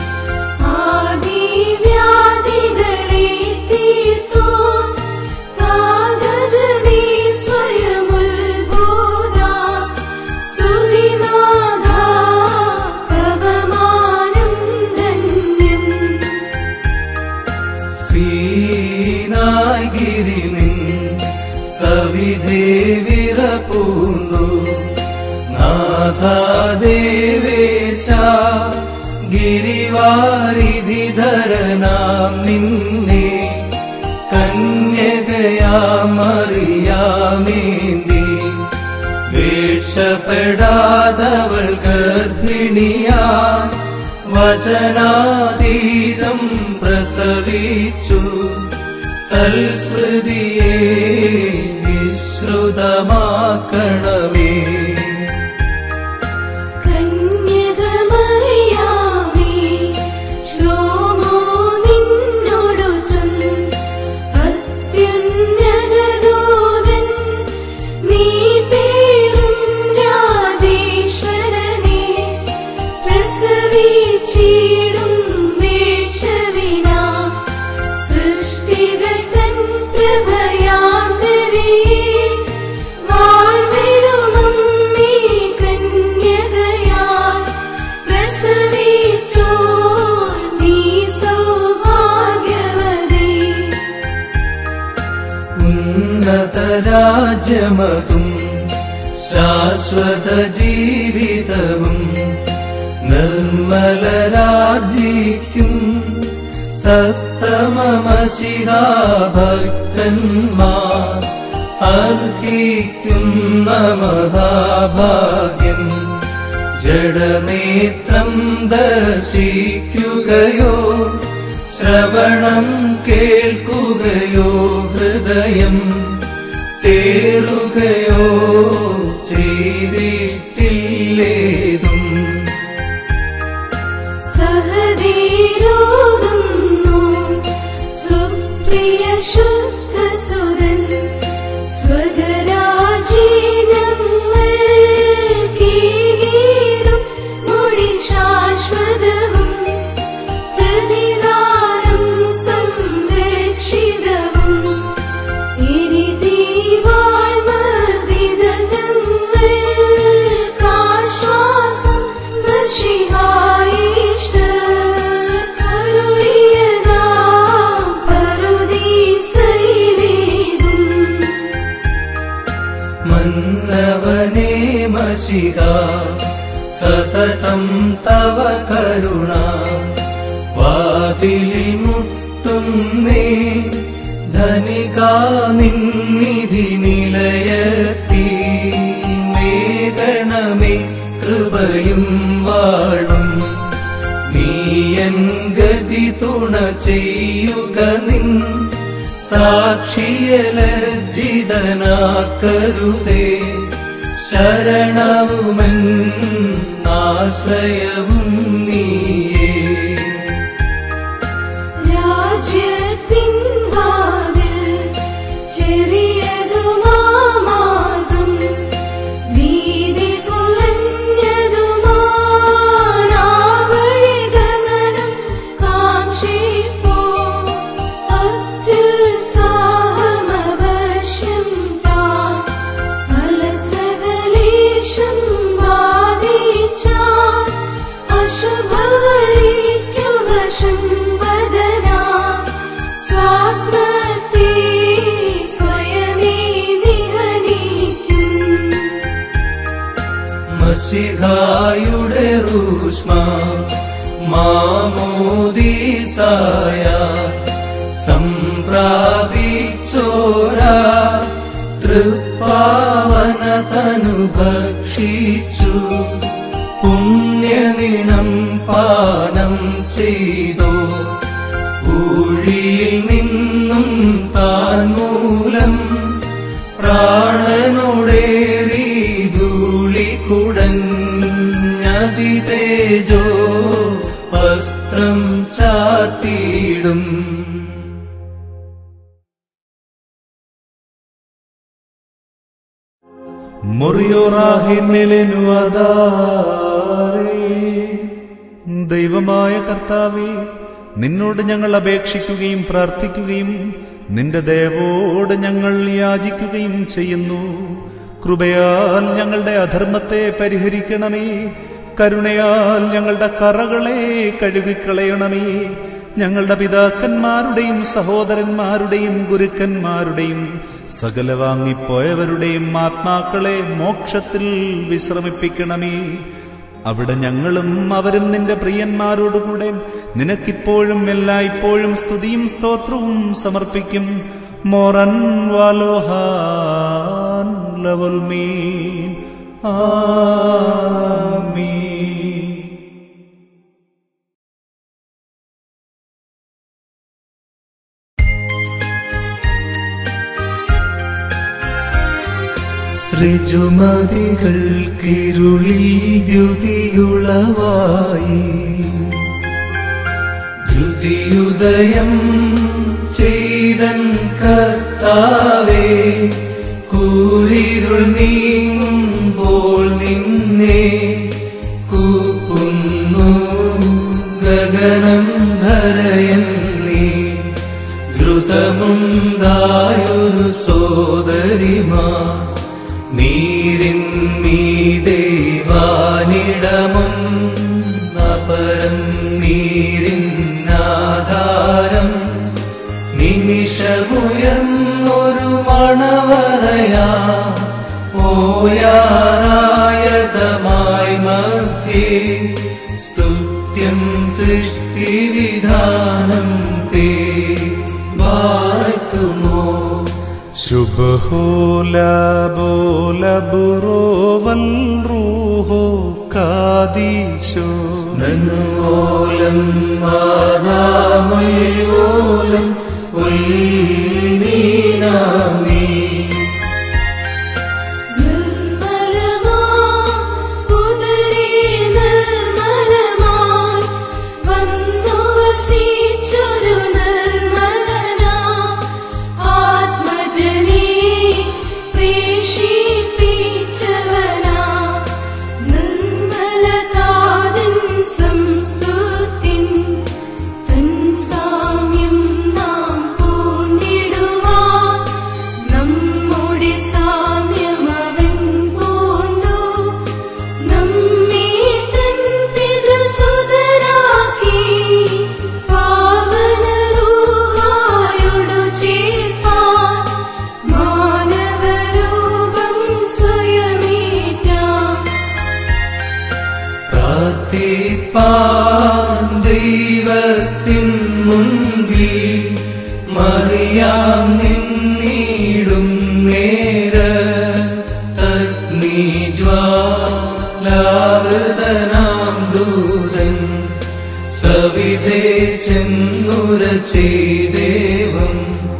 ആദിവ്യാധികളെ തീർത്തു താതജനീ സ്വയമുത്ഭൂത സ്തുതിനാഥ കവമാനം ധന്യം സീനാഗിരി നിൻ സവിധേ വിറപ്പൂന്നു നാഥാദേവേശ ഗിരിവാരിധിധരനാം നിന്നെ കന്യകയാമറിയാമേന്തി വീഴ്ചപ്പെടാതവൾ ഗർഭിണിയാ വചനാതീതം പ്രസവിച്ചു തൽസ്മൃതിയെ വിശ്രുതമാക്കണമേ കന്യകമറിയാമേ ശ്ലോമോ നിന്നോടു ചൊന്ന് അത്യുന്നതദൂതൻ നീ പേരും രാജേശ്വരനെ പ്രസവിച്ചിടും വീഴ്ചവിനാ സൃഷ്ടികർത്തൻ പ്രഭയാം ദേവിയെ വാഴ്വിടു ഉന്നത രാജ്യമതും ശാശ്വത ജീവിതവും നിർമ്മലരാജിക്കും സത്തമമശിഹാഭക്തന്മാർ അർഹിക്കും നമതാഭാഗ്യം ജഡനേത്രം ദർശിക്കുകയോ ശ്രവണം കേൾക്കുകയോ ഹൃദയം തേറുകയോ ചെയ്തിട്ടില്ലേതും സഹദേരോതുന്നു സുപ്രിയ ശുദ്ധസുരൻ സ്വഗരാജീനങ്ങൾ കീകീടും മൊഴി ശാശ്വതവും പ്രതിദാനം സംരക്ഷിതവും ാശ്വാസം നശിഹായിഷ്ട കരുളിയതാ പരുദീസയിലേതും മന്നവനേ മഷിക സതതം തവ കരുണ വാതിലിൽ മുട്ടുന്നേ ധനികാ നിന്നിധി നിലയത്തി മേകണമേ കൃപയും വാഴും നീയൻ ഗതി തുണ ചെയ്യുക നിൻ സാക്ഷിയലജ്ജിതനാക്കരുതേ ശരണവുമൻ ആശ്രയവും നീയേ രാജ്യത്തിൻ വാതിൽ ചെറിയതുമാമാർഗം വീതി കുറഞ്ഞതുമാണാ വഴിഗമനം കാക്ഷിപ്പോ അത്യുത്സാഹമവശ്യം താൻ അലസകലേശം ബാധിച്ചാ അശുഭവഴിക്കു വശം വദനാ സ്വാത്മത്തെ സ്വയമേ നിഹനിക്കും മഷിഹായുടെ റൂഷ്മ മാമോദീസായ സംപ്രാപിച്ചോര തൃപ്പാവന തനു ഭക്ഷിച്ചു പുണ്യനിണം പാനം ചെയ്തോ ഊഴിയിൽ നിന്നും താൻ മൂലം പ്രാണനോടേറി ധൂളി കുടഞ്ഞതി തേജോ വസ്ത്രം ചാത്തിയിടും ദൈവമായ കർത്താവേ നിന്നോട് ഞങ്ങൾ അപേക്ഷിക്കുകയും പ്രാർത്ഥിക്കുകയും നിന്റെ ദയവോട് ഞങ്ങൾ യാചിക്കുകയും ചെയ്യുന്നു കൃപയാൽ ഞങ്ങളുടെ അധർമ്മത്തെ പരിഹരിക്കണമേ കരുണയാൽ ഞങ്ങളുടെ കറകളെ കഴുകിക്കളയണമേ ഞങ്ങളുടെ പിതാക്കന്മാരുടെയും സഹോദരന്മാരുടെയും ഗുരുക്കന്മാരുടെയും സകല വാങ്ങിപ്പോയവരുടെയും ആത്മാക്കളെ മോക്ഷത്തിൽ വിശ്രമിപ്പിക്കണമേ അവിടെ ഞങ്ങളും അവരും നിന്റെ പ്രിയന്മാരോടുകൂടെ നിനക്കിപ്പോഴും എല്ലായ്പ്പോഴും സ്തുതിയും സ്തോത്രവും സമർപ്പിക്കും മോറൻ വാലോഹാൻ ലവൽമീൻ ആമീൻ ഋജുമതികൾക്കിരുളിൽ ദ്യുതിയുളവായി ദ്യുതിയുദയം ചെയ്തൻ കർത്താവേ കൂരിരുൾ നീങ്ങുമ്പോൾ നിന്നെ കൂപ്പുന്നു ഗഗനം ധരയൻ നീ ദ്രുതമുണ്ടായൊരു സോദരിമാ നീരിൻ മീദേവാനിടമൊന്നപരം നീരിൻ ആധാരം നിമിഷമുയർന്നൊരു മാ മണവറയാ ഓയാറായതമായി മധ്യേ സ്തുത്യം സൃഷ്ടിവിധാനം തേ വാഴ്ത്തുമോ ശുഭഹോല ബോല ബുറോവൽ റൂഹോ കാദീശോ നന്നുവോലം മാതാമുൽവോലം ഉൽമീനാമീ നിർമ്മലമാം ഉദരേ നിർമ്മലമാം വന്നു വസിച്ചൊരു നിർമ്മലനാം ആത്മജനേ പ്രേഷിപ്പിച്ചവനാം നിർമ്മലതാതൻ സംസ്തുതിൻ തൻ സാമ്യം നാം പൂണ്ടിടുവാൻ നമ്മുടെ സാമ്യം അവൻ പൂണ്ടു നമ്മെ തൻ പിതൃസുതരാക്കി പാവനരൂഹായോടു ചേർപ്പാൻ മാനവരൂപം സ്വയമേറ്റാം പ്രാർത്ഥിപ്പാൻ ദൈവത്തിൻ മുൻപിൽ മറിയാം നിന്നിടും നേര അഗ്നിജ്വാലാവൃതനാം ദൂതൻ സവിധേ ചെന്നുര ചെയ്ദേവം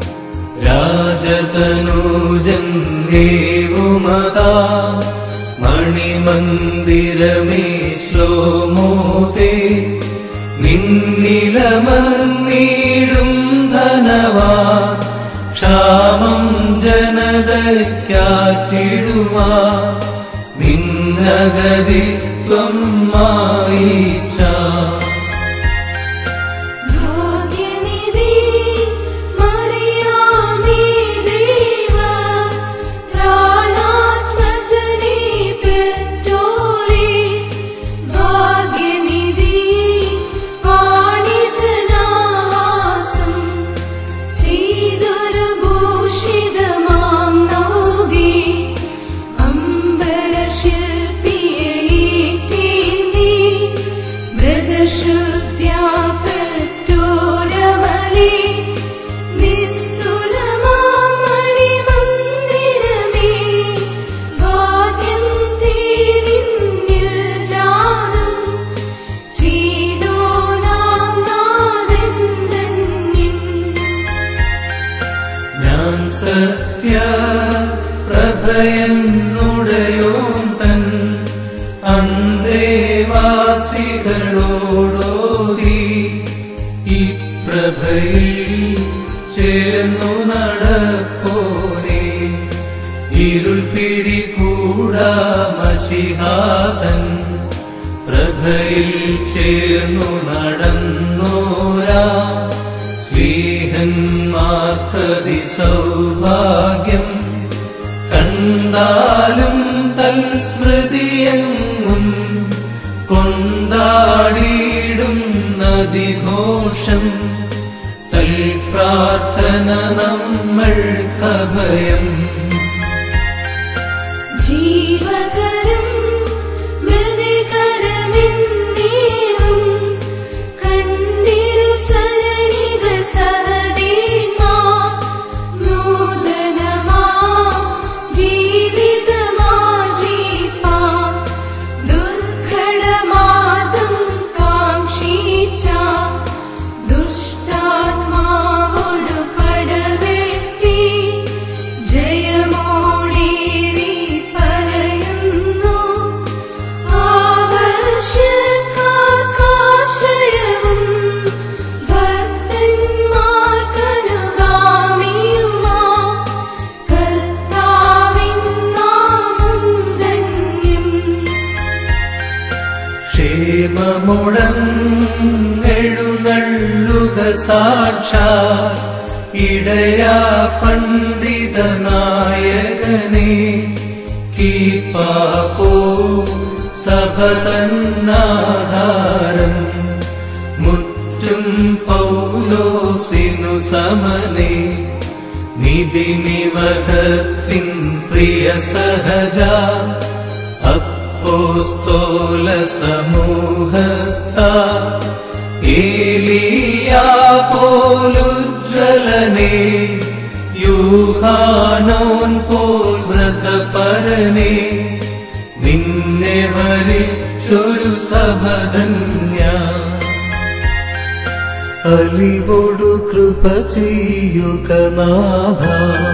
രാജതനൂജൻ ഏവുമതാ മണിമന്ദിരമേ ശ്ലോമോദേ നിന്നിലമർന്നീടും ധനവാ ക്ഷാമം ജനതയ്ക്കാറ്റിടുവാ നിന്നഗതിത്വം മായിച്ച ഭാഗ്യനിധി മറിയാമേ ദേവ പ്രാണാത്മജനേ പെറ്റോളേ ഭാഗ്യനിധി വാണിജനാവാസം ചെയ്തൊരു ഭൂഷിതമാം നൗകി അംബരശില്പിയേറ്റേന്തി വ്രതശുദ്ധ്യാ പെറ്റോരമലേ നിസ്തുലമാം മണിമന്ദിരമേ ഭാഗ്യം തേനിന്നിൽ ജാതം ചെയ്തോനാം നാഥൻ തന്നിൽ ഞാൻ സത്യ പ്രഭയന്നുടയോൻ തൻ അന്തേവാസികളോടോതി ഈ പ്രഭയിൽ ചേർന്നു നടപ്പോനെ ഇരുൾ പിടികൂടാ മഷിഹാതൻ പ്രഭയിൽ ചേർന്നു നടന്നോരാ ശ്രീഹന്മാർക്കതി സൗഭാഗ്യം കണ്ടാലും തൽ സ്മൃതിയെങ്ങും കൊണ്ടാടിയിടും നദിഘോഷം തൽ പ്രാർത്ഥന നമ്മൾക്കഭയം ജീവകരം മൃതികരമെന്നേവും കണ്ടിരു സരണിക സഹദേമാ നൂതനമാ ജീവിതമാർജീപ്പാ ദുർഘടമാർഗം കാക്ഷിച്ച ദുഷ്ടാത്മാവോടു പടവെട്ടി ജയമോടേറി പറയുന്നു ആവശ്യക്കാർക്കാശ്രയവും ഭക്തന്മാർക്കനുഗാമിയുമാ കർത്താവിൻ നാമം ധന്യം ക്ഷേമമുടങ്ങെഴുന്നള്ളുക സാക്ഷാ ഇടയാ പണ്ഡിത നായകനെ കീപ്പാപ്പോ സഭതന്നാധാരം മുറ്റും പൗലോസിനു സമനെ നിബിനിവഹത്തിൻ പ്രിയ സഹജ അപ്പോസ്തോല സമൂഹസ്ഥ ഏലിയാ പോലുജ്വലനേ യൂഹാനോൻ പോൽ വ്രതപരനേ നിന്നെ വരിച്ചൊരു സഭധന്യ അലിവോടു കൃപ ചെയ്യുക നാഥ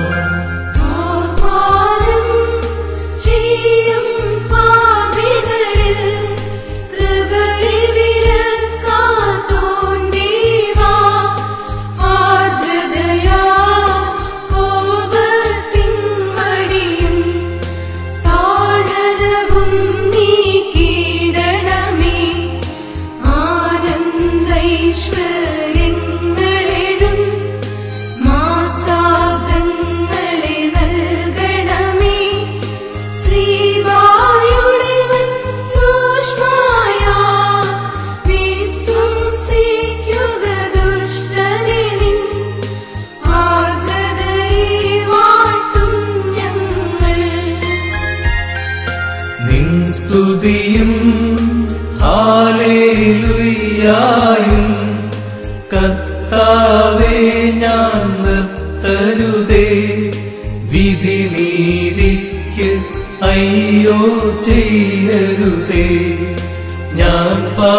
ആഹാരം ചെയ്യും പാപികളിൽ കൃപയിവിലക്കാത്തോണ്ടീവാ ആർദ്രതയാ കോപത്തിൻ മടിയും താഴലവും നീക്കിയിടണമേ ആനന്ദൈശ്വര്യങ്ങളെഴും മാസാബ്ദങ്ങളെ നൽകണമേ ശ്രീവായുടെ വൻരൂഷ്മായ വിധ്വംസിക്കുക ദുഷ്ടനെ നിൻ ആർദ്രതയെ വാഴ്ത്തും ഞങ്ങൾ നിൻ സ്തുതിയും ഹാലേലുയ്യായും കർത്താവേ ഞാൻ നിർത്തരുതേ വിധി നീതിക്ക് അയ്യോ ചെയ്യരുതേ ഞാൻ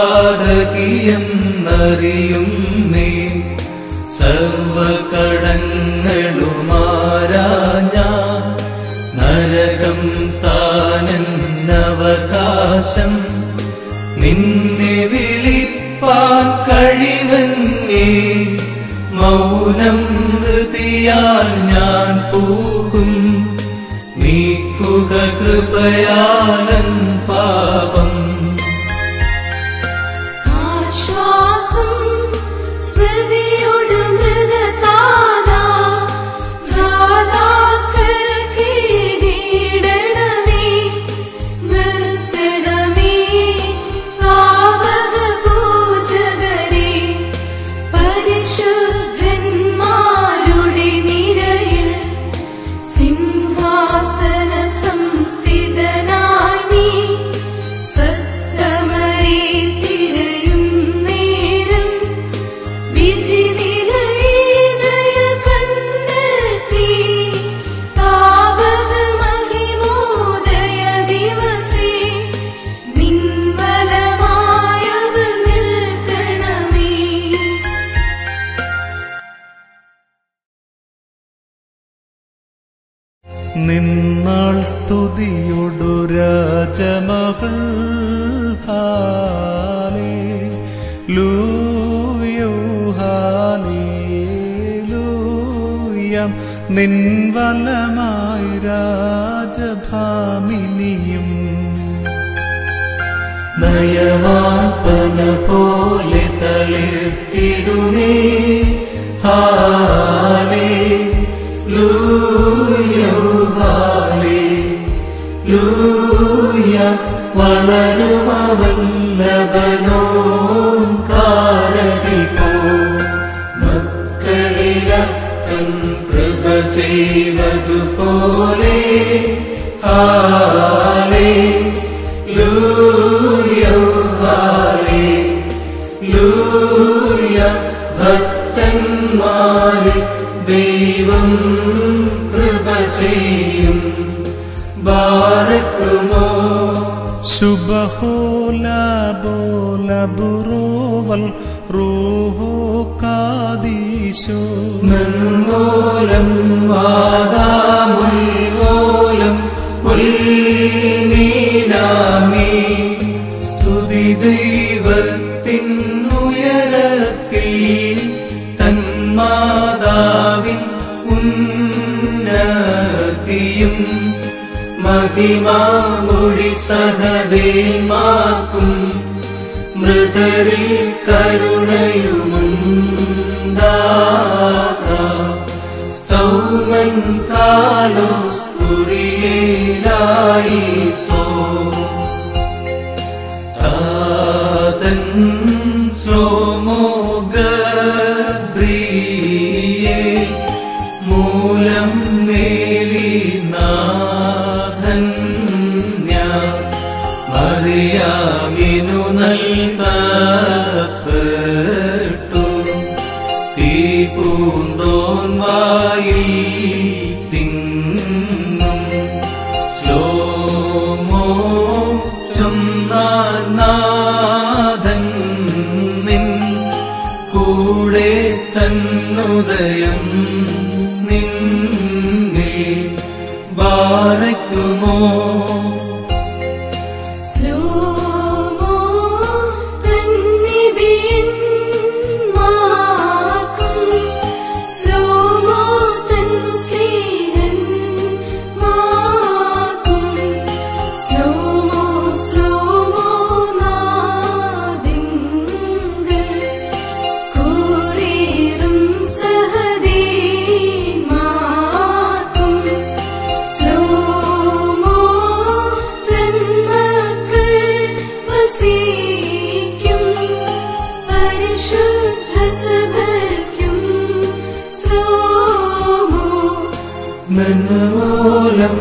പാതകിയെന്നറിയുന്നേ സർവകടങ്ങളുമാരാ ഞാൻ നരകം താനെന്നവകാശം നിന്നെ വിളിപ്പാൻ കഴിവന്നേ മൗനം ഹൃതിയാൽ ഞാൻ പോകും നീക്കുക കൃപയാലൻ പാപം ആശ്വാസം സ്മൃതിയുടെ മൃതതാതാ ഭ്രാതാക്കൾക്കിരീടണമേ നിർത്തണമേ പാവക പൂജകരെ പരിശുദ്ധന്മാരുടെ നിരയിൽ സിംഹാസന സംസ്ഥിതനായി നീ സത്തമരെ തിരയും നേരം വിധി നിലയതയ കണ്ടെത്തി താപക മഹിമോദയ ദിവസേ നിൻവലമായവർ നിൽക്കണമേ നിന്നാൾ സ്തുതിയൊടു രാജമകൾ ഹാലേ ലൂയോ ഹാലേ ലൂയം നിൻവലമായി രാജഭാമിനിയും നയമാപ്പന പോലെ തളിർത്തിടുമേ ഹാലേ ലൂയോ ഹാലേ ലൂയ വളരുമവൻ ലബനോൻ കാരകിൽ പോ മക്കളിലപ്പൻ കൃപ ചെയ്വതുപോലെ ഹാലേ ലൂയോ ഹാലേ ലൂയ ഭക്തന്മാരെ ദൈവം കൃപ ചെയ്യും ബാരക്കുമോ ശുഭഹോല ബോല ബുറോവൽ റൂഹോ കാദീശോ നന്മൂലം വാദാമുൽമൂലം ഉൽമീനാമി സ്തുതി ദൈവത്തിൻ ഉയരത്തിൽ തന്മാതാവിൻ ഉന്നതിയും മഹിമാമുടി സഹദേമാക്കും മൃതരിൽ കരുണയുമുണ്ടാകാം സൗമൻ കാലോ സ്കുറിയേലായി സോ താതൻ ശ്ലോമോ ഗബ്രിയേ മൂല നന്മൂലം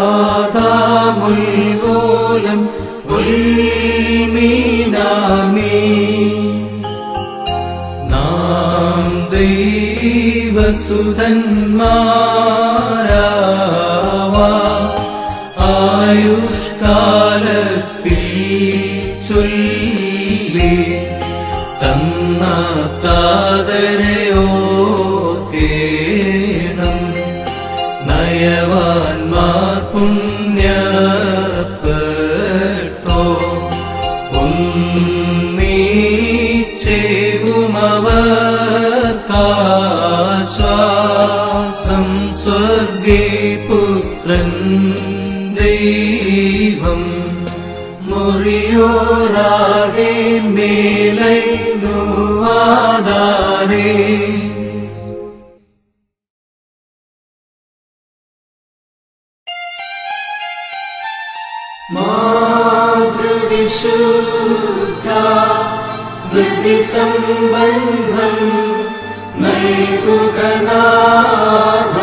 മാതാമുൽമൂലം ഉൽമീനാമേ നാം ദൈവസുതന്മാരാവാ ആയുഷ്കാലത്തിൽ ചൊല്ലി തന്ന താതരയോർക്കേണം നയവാൻമാർ പുണ്യപ്പെട്ടോ ഒന്നീച്ചേകുമവർക്കാശ്വാസം സ്വർഗേ പുത്രൻ ദൈവം മുറിയോറാകെ മേലൈനുവാദാരേ മാതൃവിശുദ്ധ സ്മൃതി സംബന്ധം നൽകുക നാഥ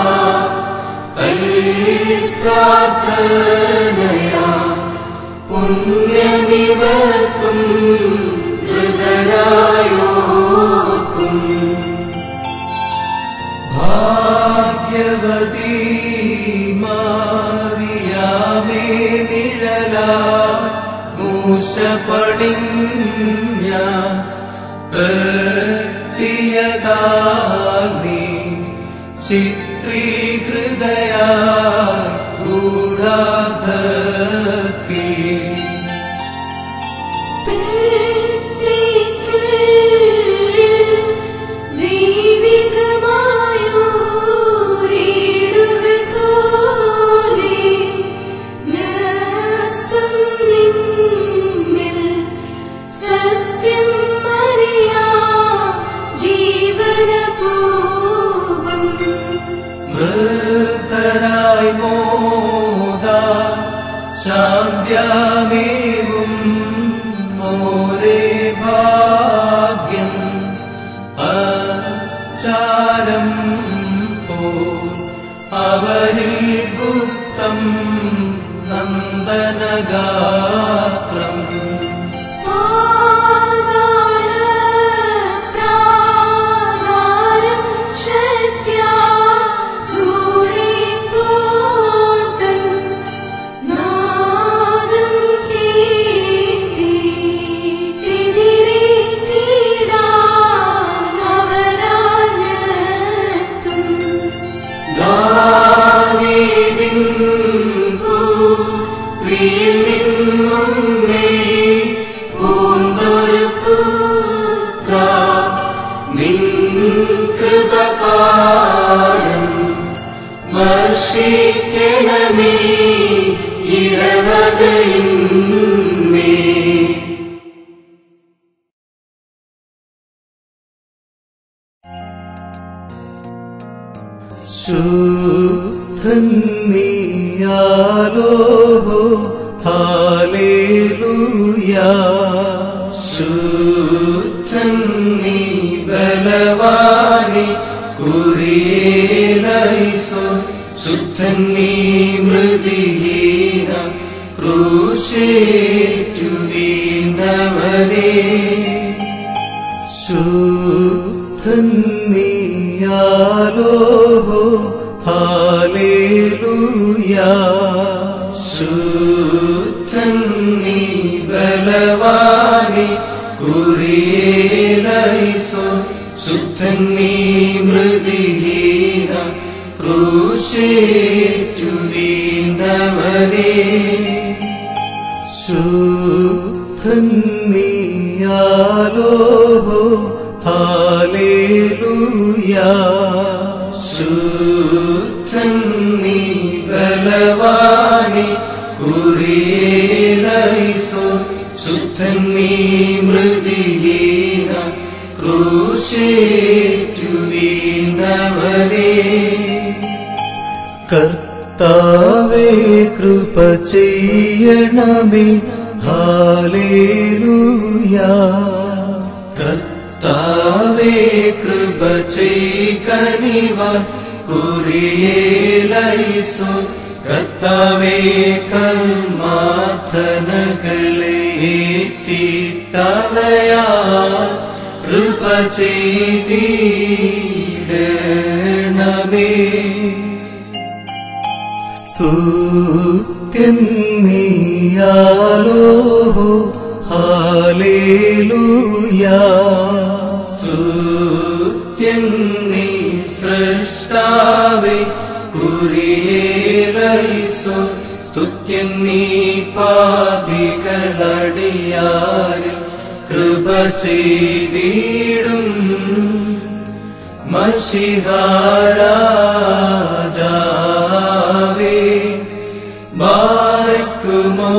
പ്രാർത്ഥനയാ പുണ്യമിവർക്കും മൃതരായോർക്കും ഭാഗ്യവതീ മാറിയാമേ നിഴല മൂശ പണിഞ്ഞ പെട്ടിയതാനി ചിത്രീകൃതയാ ഗൂഢാധത്തിൽ പെട്ടിക്കുള്ളിൽ ദൈവികമായോരീടുകൾ പോലെ ന്യസ്തം നിന്നിൽ സത്യം അറിയാം ജീവനപൂപം മൃതരായി മോദ ശാന്ത്യാമേവും നോരേ ഭാഗ്യം അചാരം പോ അവരിൽ ഗുപ്തം നന്ദനഗാത്രം പാതാള പ്രാകാരം ശക്ത്യാ ധൂളിപോതൻ നാദം കേട്ടിടവരാനെത്തും ദാവീദിൻ പുത്രിയിൽ നിന്നും നീ പൂണ്ടൊരു പുത്ര നിൻ കൃപപാലം വർഷിക്കണമേ ഇടവകയിന്മേ ശുദ്ധൻ നീയാലോ ഹാലേലൂയാ ശുദ്ധൻ നീ ബലവാനി കുറിയേലൈസോ ശുദ്ധൻ നീ മൃതിഹീന ക്രൂശേറ്റു വീണവനേ ശുദ്ധൻ നീയാലോ ഹാലേലൂയാ ശുദ്ധൻ നീ ബലവാനി കുറിയേലൈസോ ശുദ്ധൻ നീ മൃതിഹീന ക്രൂശേറ്റു വീണവനേ ശുദ്ധൻ നീയാലോ ഹാലേലൂയാ ശുദ്ധൻ നീ ബലവാനി കുറിയേലൈസോ ശുദ്ധൻ നീ മൃതിഹീന ക്രൂശേറ്റു വീണവനേ കർത്താവേ കൃപ ചെയ്യണമേ ഹാലേലൂയാ കർത്താവേ കൃപ ചെയ്കനിവ കുറിയേലൈസോ കർത്താവേ കർമാർത്ഥനകളെ ഏറ്റിട്ടവയാ കൃപ ചെയ്തിടണമേ സ്തുത്യൻ നീയാലോ ഹാലേലൂയാ സ്തുത്യൻ നീ സൃഷ്ടാവേ കുറിയേലൈസോ സ്തുത്യൻ നീ പാപികളടിയാരിൽ കൃപ ചെയ്തിടും മഷിഹാരാജാവേ ബാരക്കുമോ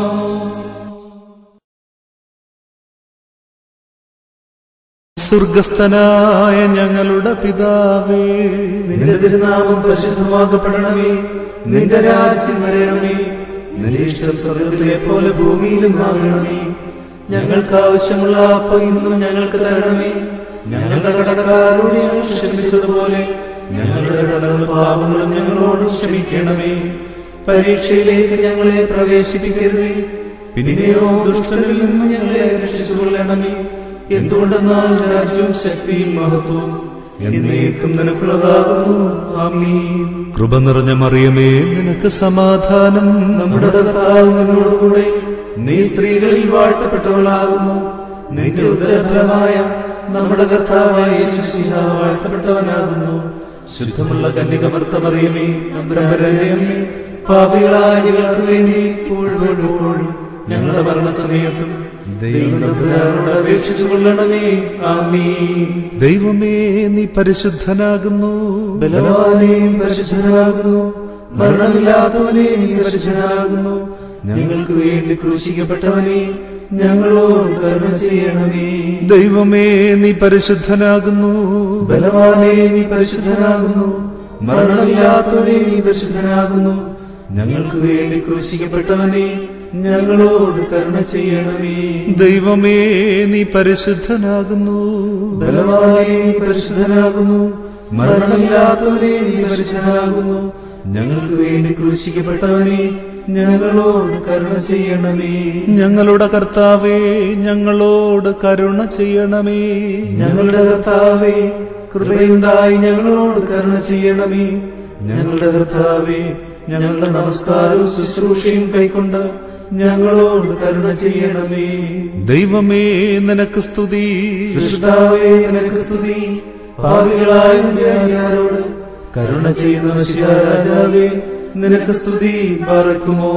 സ്വർഗസ്ഥനായ ഞങ്ങളുടെ പിതാവേ നിന്റെ തിരുനാമം പരിശുദ്ധമാക്കപ്പെടണമേ നിന്റെ രാജ്യം വരണമേ നിന്റെ ഇഷ്ടം സ്വർഗത്തിലെ പോലെ ഭൂമിയിലും ആകണമേ ഞങ്ങൾക്ക് ആവശ്യമുള്ള അപ്പം ഇന്നും ഞങ്ങൾക്ക് തരണമേ ഞങ്ങളുടെ കടക്കാരോട് ഞങ്ങൾ ക്ഷമിച്ചതുപോലെ ഞങ്ങളുടെ കടകളും പാപങ്ങളും ഞങ്ങളോട് ക്ഷമിക്കണമേ പരീക്ഷയിലേക്ക് ഞങ്ങളെ പ്രവേശിപ്പിക്കരുതേ പിന്നെയോ ദുഷ്ടനിൽ നിന്ന് ഞങ്ങളെ രക്ഷിച്ചുകൊള്ളണമേ എന്തുകൊണ്ടെന്നാൽ രാജ്യവും ശക്തിയും മഹത്വവും എന്നേക്കും നിനക്കുള്ളതാകുന്നു ആമീൻ കൃപ നിറഞ്ഞ മറിയമേ നിനക്ക് സമാധാനം നമ്മുടെ കർത്താവ് നിന്നോടുകൂടെ നീ സ്ത്രീകളിൽ വാഴ്ത്തപ്പെട്ടവളാകുന്നു നിന്റെ ഉദരഫലമായ നമ്മുടെ കർത്താവായ യേശുശിഹ വാഴ്ത്തപ്പെട്ടവനാകുന്നു ശുദ്ധമുള്ള കന്യകമർത്ത മറിയമേ നമ്പരമേ പാപികളായ ഞങ്ങൾക്ക് വേണ്ടി ഇപ്പോഴും എപ്പോഴും ഞങ്ങളുടെ മരണസമയത്തും ദൈവം തമ്പുരാനോട് അപേക്ഷിച്ചു കൊള്ളണമേ ആമീൻ ദൈവമേ നീ പരിശുദ്ധനാകുന്നു ബലവാനെ നീ പരിശുദ്ധനാകുന്നു മരണമില്ലാത്തവനെ നീ പരിശുദ്ധനാകുന്നു ഞങ്ങൾക്ക് വേണ്ടി ക്രൂശിക്കപ്പെട്ടവനെ ഞങ്ങളോട് കരുണ ചെയ്യണമേ ദൈവമേ നീ പരിശുദ്ധനാകുന്നു ബലവാനെ നീ പരിശുദ്ധനാകുന്നു മരണമില്ലാത്തവനെ നീ പരിശുദ്ധനാകുന്നു ഞങ്ങൾക്ക് വേണ്ടി ക്രൂശിക്കപ്പെട്ടവനെ ഞങ്ങളോട് കരുണ ചെയ്യണമേ ദൈവമേ നീ പരിശുദ്ധനാകുന്നു ബലവാനെ നീ പരിശുദ്ധനാകുന്നു മരണമില്ലാത്തവനെ നീ പരിശുദ്ധനാകുന്നു ഞങ്ങൾക്ക് വേണ്ടി കുരിശിക്കപ്പെട്ടവനെ ഞങ്ങളോട് കരുണ ചെയ്യണമേ ഞങ്ങളുടെ കർത്താവേ ഞങ്ങളോട് കരുണ ചെയ്യണമേ ഞങ്ങളുടെ കർത്താവേ കൃപയുണ്ടായി ഞങ്ങളോട് കരുണ ചെയ്യണമേ ഞങ്ങളുടെ കർത്താവേ ഞങ്ങളുടെ നമസ്കാരവും ശുശ്രൂഷയും കൈക്കൊണ്ട് ഞങ്ങളോട് കരുണ ചെയ്യണമേ ദൈവമേ നിനക്ക് സ്തുതി സൃഷ്ടാവേ നിനക്ക് സ്തുതി പാപികളായ നിന്റെ അടിയാരോട് കരുണ ചെയ്യുന്ന മനുഷ്യ രാജാവേ നിനക്ക് സ്തുതി പറക്കുമോ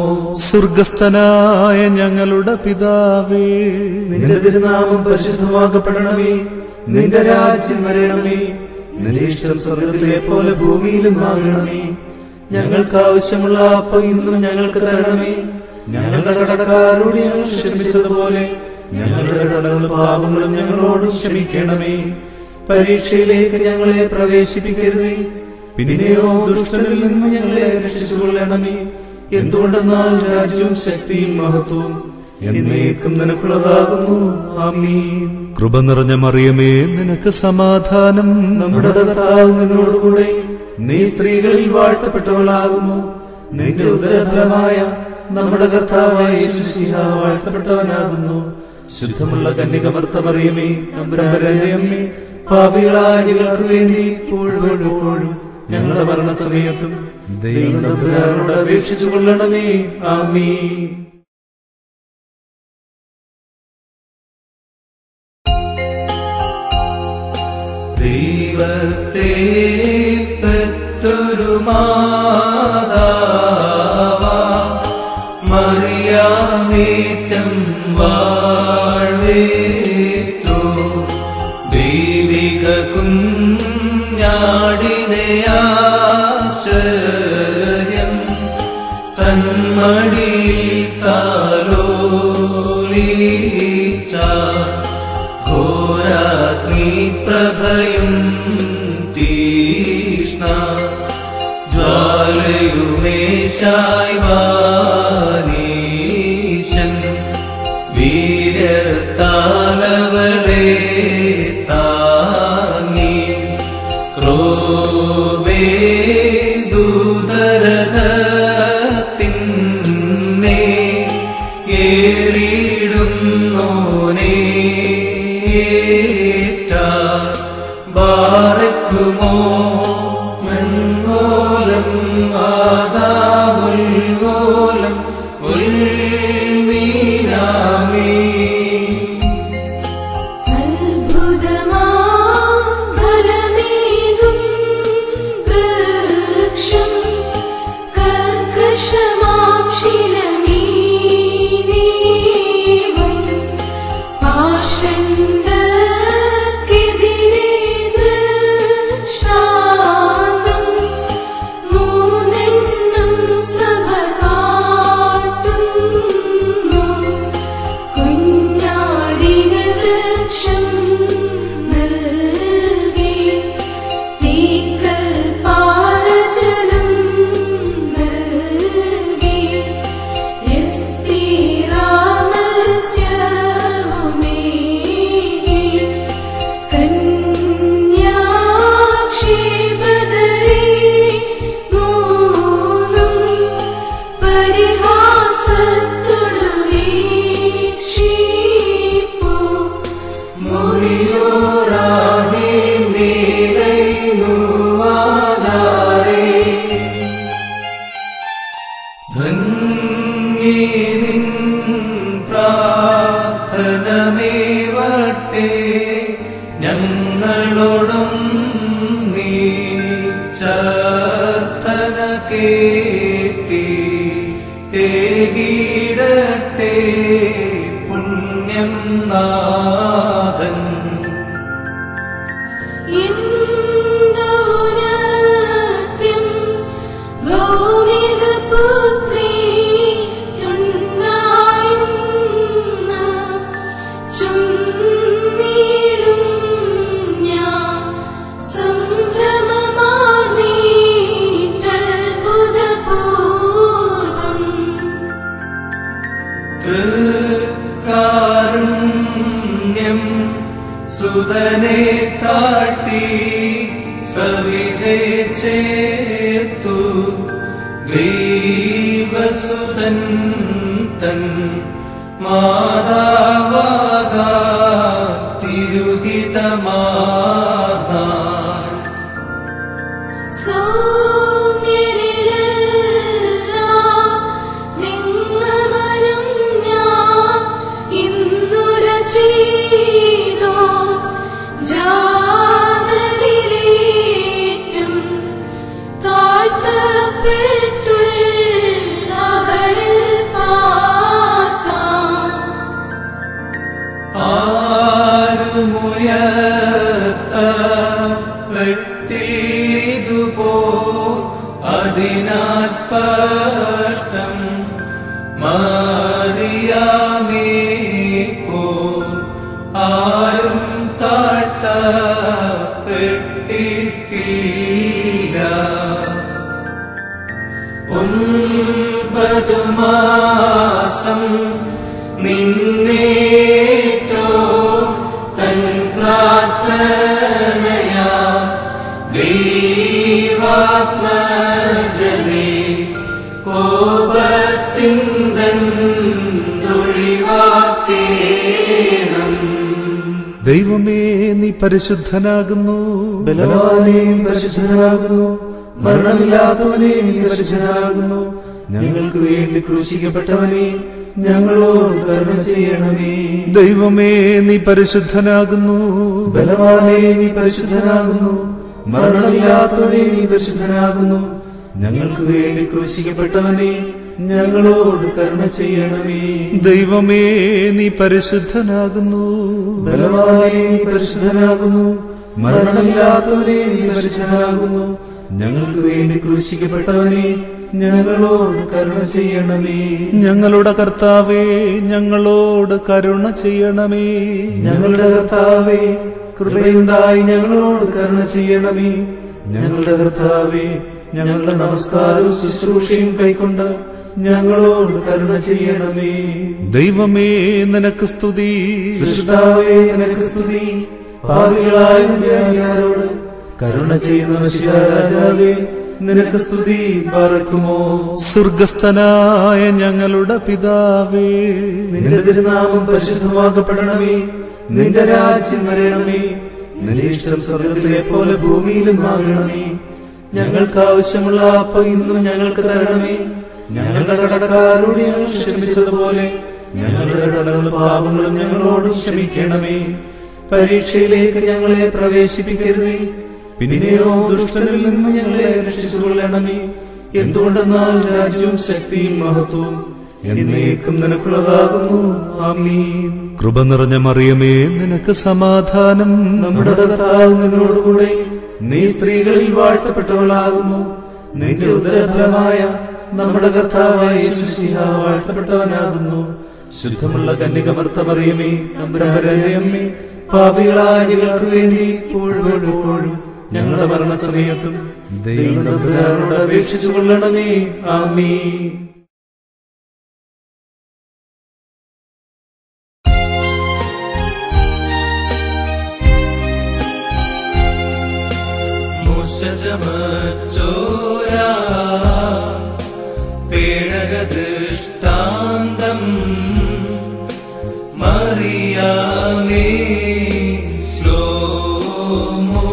സ്വർഗസ്ഥനായ ഞങ്ങളുടെ പിതാവേ നിന്റെ തിരുനാമം പരിശുദ്ധമാക്കപ്പെടണമേ നിന്റെ രാജ്യം വരണമേ നിന്റെ ഇഷ്ടം സ്വർഗത്തിലെ പോലെ ഭൂമിയിലും ആകണമേ ഞങ്ങൾക്ക് ആവശ്യമുള്ള അപ്പം ഇന്നും ഞങ്ങൾക്ക് തരണമേ ഞങ്ങളുടെ കടക്കാരോട് ഞങ്ങൾ ക്ഷമിച്ചതുപോലെ ഞങ്ങളുടെ കടകളും പാപങ്ങളും ഞങ്ങളോട് ക്ഷമിക്കണമേ പരീക്ഷയിലേക്ക് ഞങ്ങളെ പ്രവേശിപ്പിക്കരുതേ പിന്നെയോ ദുഷ്ടനിൽ നിന്ന് ഞങ്ങളെ രക്ഷിച്ചുകൊള്ളണമേ എന്തുകൊണ്ടെന്നാൽ രാജ്യവും ശക്തിയും മഹത്വവും എന്നേക്കും നിനക്കുള്ളതാകുന്നു ആമീൻ കൃപ നിറഞ്ഞ മറിയമേ നിനക്ക് സമാധാനം നമ്മുടെ കർത്താവ് നിന്നോടുകൂടെ നീ സ്ത്രീകളിൽ വാഴ്ത്തപ്പെട്ടവളാകുന്നു നിന്റെ ഉദരഫലമായ നമ്മുടെ കർത്താവായ യേശുശിഹ വാഴ്ത്തപ്പെട്ടവനാകുന്നു ശുദ്ധമുള്ള കന്യകമർത്ത മറിയമേ തമ്പുരാമേ പാപികളായ ഞങ്ങൾക്ക് വേണ്ടി ഇപ്പോഴും എപ്പോഴും ഞങ്ങളുടെ മരണസമയത്തും ദൈവം തമ്പുരാനോട് അപേക്ഷിച്ചു കൊള്ളണമേ ആമീൻ ദൈവത്തെ പെറ്റൊരു മാതാവാ മറിയാമേറ്റം വാഴ്വേറ്റോ ദൈവിക കുഞ്ഞാടിനെ ആശ്ചര്യം തന്മടിയിൽ താലോലീച്ച ഘോരാഗ്നി പ്രഭയും തീഷ്ണ ജ്വാലയുമേശായി വാനീശൻ വീരത്താലവളെ താങ്ങി ക്രോബേ ഉന്നതത്തിന്നെ ഏറിയിടുന്നോനേ ബാറക്കുമോ മൻമോലം ആദാമുൽമോലം ഉൽമീനാമേ അത്ഭുതമാഫലമേകും വൃക്ഷം കർക്കശമാം ശിലമീനേവം പാഷണ്ഡർക്കെതിരെ ദൃഷ്ടാന്തം മൂന്നെണ്ണം സഭ കാട്ടുന്നു കുഞ്ഞാടിന് വൃക്ഷം നൽകി തീക്കൽ പാറജലം നൽകി എസ്തീറാമത്സ്യവുമേകി കന്യാക്ഷേപതരേ മൂന്നും പരിഹാസത്തൊടുവീക്ഷിപ്പൂ മുറിയോറാകെ മേലൈനുവാദാരേ ധന്യേനിൻ പ്രാർത്ഥനമേവട്ടെ ഞങ്ങളോടും നീച്ചർത്ഥന കേട്ടി തേകിടട്ടെ പുണ്യം നാഥൻ ഇന്ദുനത്യം ഭൂമികപുത്രീ തുണ്ടായുന്ന ചുന്നീടും ഞാൻ സംഭ്രമമാർന്നീട്ടത്ഭുതപൂർവം കാരുണ്യം സുതനെ താട്ടി സവിധേ ചേർത്തു ഗ്രീവസുതൻ തൻ മാതാവാക തിരുഹിതമാർന്നാൾ സൗമ്യരിലെല്ലാം നിങ്ങമരം ഞാൻ ഇന്നുര ചെയ്തോ ജാതരിലേറ്റം താഴ്ത്തപ്പെട്ടുള്ളവളിൽ പാർത്താം ആരുമുയർത്ത വെട്ടിലിതുപോ അതിനാൽ സ്പഷ്ടം മാറിയാമേ പോ ആരും താഴ്ത്തപ്പെട്ടിട്ടില്ല ഒൻപതു മാസം നിന്നേറ്റോ തൻ പ്രാർത്ഥനയാ ദൈവാത്മജനെ കോപത്തിന്തൊഴിവാക്കേണം ദൈവമേ നീ പരിശുദ്ധനാകുന്നു ബലവാനെ നീ പരിശുദ്ധനാകുന്നു മരണമില്ലാത്തവനെ നീ പരിശുദ്ധനാകുന്നു ഞങ്ങൾക്ക് വേണ്ടി ക്രൂശിക്കപ്പെട്ടവനെ ഞങ്ങളോട് കരുണ ചെയ്യണമേ ദൈവമേ നീ പരിശുദ്ധനാകുന്നു ബലവാനെ നീ പരിശുദ്ധനാകുന്നു മരണമില്ലാത്തവനെ നീ പരിശുദ്ധനാകുന്നു ഞങ്ങൾക്ക് വേണ്ടി ക്രൂശിക്കപ്പെട്ടവനെ ഞങ്ങളോട് കരുണ ചെയ്യണമേ ദൈവമേ നീ പരിശുദ്ധനാകുന്നു ബലവാനെ നീ പരിശുദ്ധനാകുന്നു മരണമില്ലാത്തവനെ നീ പരിശുദ്ധനാകുന്നു ഞങ്ങൾക്ക് വേണ്ടി ക്രൂശിക്കപ്പെട്ടവനെ ഞങ്ങളോട് കരുണ ചെയ്യണമേ ഞങ്ങളുടെ കർത്താവേ ഞങ്ങളോട് കരുണ ചെയ്യണമേ ഞങ്ങളുടെ കർത്താവേ കൃപയുണ്ടായി ഞങ്ങളോട് കരുണ ചെയ്യണമേ ഞങ്ങളുടെ കർത്താവേ ഞങ്ങളുടെ നമസ്കാരവും ശുശ്രൂഷയും കൈക്കൊണ്ട് ഞങ്ങളോട് കരുണ ചെയ്യണമേ ദൈവമേ നിനക്ക് സ്തുതി സൃഷ്ടാവേ നിനക്ക് സ്തുതി പാപികളായ നിന്റെ അടിയാരോട് കരുണ ചെയ്യുന്ന മനുഷ്യ രാജാവേ നിനക്ക് സ്തുതി പറക്കുമോ സ്വർഗസ്ഥനായ ഞങ്ങളുടെ പിതാവേ നിന്റെ തിരുനാമം പരിശുദ്ധമാക്കപ്പെടണമേ നിന്റെ രാജ്യം വരണമേ നിന്റെ ഇഷ്ടം സ്വർഗത്തിലെ പോലെ ഭൂമിയിലും ആകണമേ ഞങ്ങൾക്ക് ആവശ്യമുള്ള അപ്പം ഇന്നും ഞങ്ങൾക്ക് തരണമേ ഞങ്ങളുടെ കടക്കാരോട് ഞങ്ങൾ ക്ഷമിച്ചതുപോലെ ഞങ്ങളുടെ കടകളും പാപങ്ങളും ഞങ്ങളോട് ക്ഷമിക്കണമേ പരീക്ഷയിലേക്ക് ഞങ്ങളെ പ്രവേശിപ്പിക്കരുതേ പിന്നെയോ ദുഷ്ടനിൽ നിന്ന് ഞങ്ങളെ രക്ഷിച്ചുകൊള്ളണമേ എന്തുകൊണ്ടെന്നാൽ രാജ്യവും ശക്തിയും മഹത്വവും എന്നേക്കും നിനക്കുള്ളതാകുന്നു ആമീൻ കൃപ നിറഞ്ഞ മറിയമേ നിനക്ക് സമാധാനം നമ്മുടെ കർത്താവ് നിന്നോടുകൂടെ നീ സ്ത്രീകളിൽ വാഴ്ത്തപ്പെട്ടവളാകുന്നു നിന്റെ ഉദരഫലമായ നമ്മുടെ കർത്താവായ യേശുശിഹ വാഴ്ത്തപ്പെട്ടവനാകുന്നു ശുദ്ധമുള്ള കന്യകമർത്ത മറിയമേ തമ്പുരാന്റെ അമ്മേ പാപികളായ ഞങ്ങൾക്ക് വേണ്ടി ഇപ്പോഴും എപ്പോഴും ഞങ്ങളുടെ മരണസമയത്തും ദൈവം തമ്പുരാനോട് അപേക്ഷിച്ചു കൊള്ളണമേ ആമീൻ മുഷജമച്ചോരാ പേഴകദൃഷ്ടാന്തം മറിയാമേ ശ്ലോമോ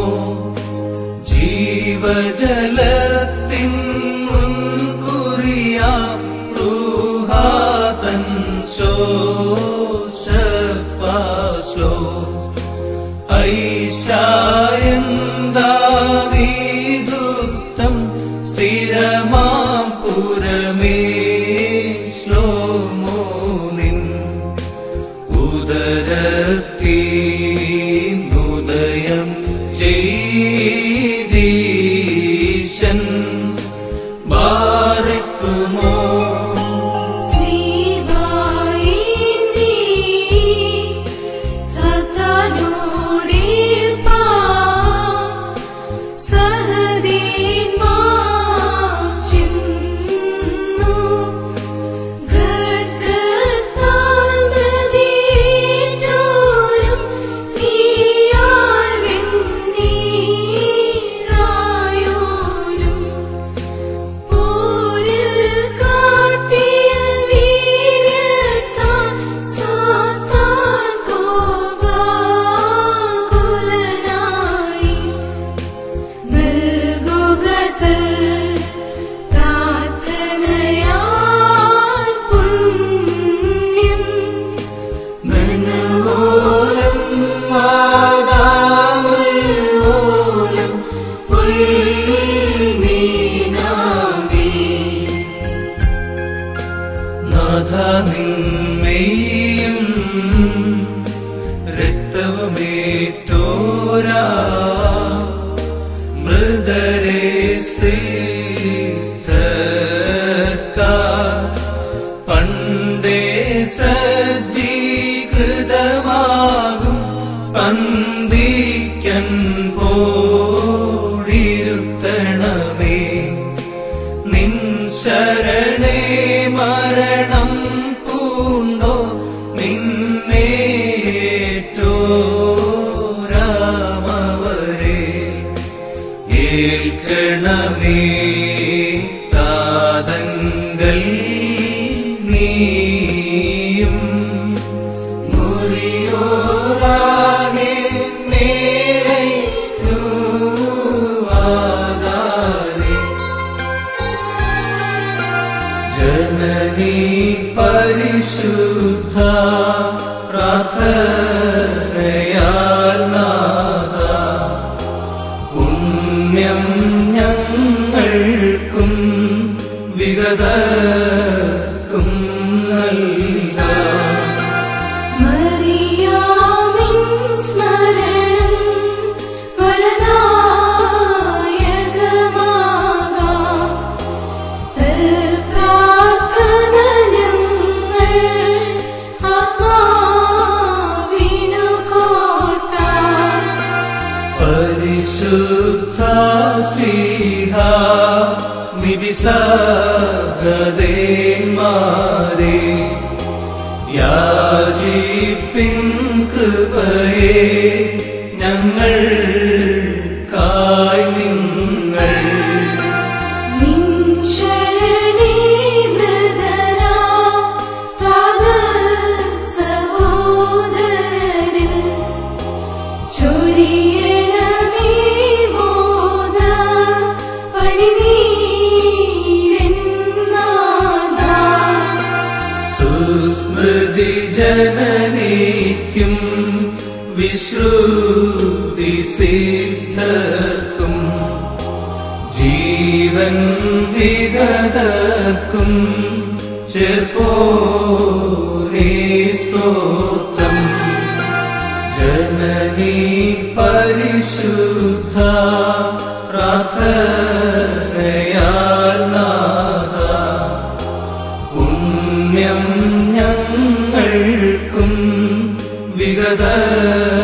ജീവജലത്തിൻ മുൻകുറിയാ ൃഹാതൻ ശോശപ്പാശ്ലോ ഐശായന്താവിദുക്തം സ്ഥിരമാം പുരമേ ശ്ലോമോ നിൻ ഉദരത്തീനുദയം ചെയ്തീശൻ ബാരക്കുമോ ശ്രീവായി നീ സതനോടിൽ പാ സഹദീന്മാ ചിന്നു ഘട്ടത്താൽ മൃദീറ്റോരം നീയാൽ വെണ്ണീറായോരും പോരിൽ കാട്ടിയ വീര്യത്താൽ സാത്താൻ കോപാകുലനായി നൽകുകതൽ പ്രാർത്ഥനയാൽ പുണ്യം മനോലം വാദാമുല്ലോലം പുൽമീനാവേ നാഥ നിന്മയും രക്തവുമേറ്റോരാ മൃദരേ സിദ്ധർക്കാ പണ്ടേ സജ്ജീകൃതമാകും പന്തിക്കൻ പോടിരുത്തണമേ നിൻ ശരണേ മരണം പൂണ്ടോ നിന്നേറ്റോരാമവരെ ഏൽക്കണമേ താതങ്കൽ നീയും മുറിയോറാകെ മേലെ ആകാരെ ജനനി പരിശുദ്ധ പ്രാർത്ഥനയാൽ നാഥ പുണ്യം ഞങ്ങൾക്കും വിഗതർക്കും നൽകാം മറിയാമിൻ സ്മരണം വരദായകമാകാം തൽ പ്രാർത്ഥന ഞങ്ങൾ ആത്മാവിനു കോട്ട പരിശുദ്ധ സ്ലീഹ നിവിസകദേന്മാരെ യാചിപ്പിൻ കൃപയെ ഞങ്ങൾ കായ് നിങ്ങൾ ജനനിക്കും വിശ്രുതി സിദ്ധർക്കും ജീവൻ വിഗതർക്കും ചേർപ്പോരേ സ്തോത്രം ജനനി പരിശുദ്ധ പ്രാർത്ഥനയാൽ നാഥ പുണ്യം ഞങ്ങൾക്കും വിഗത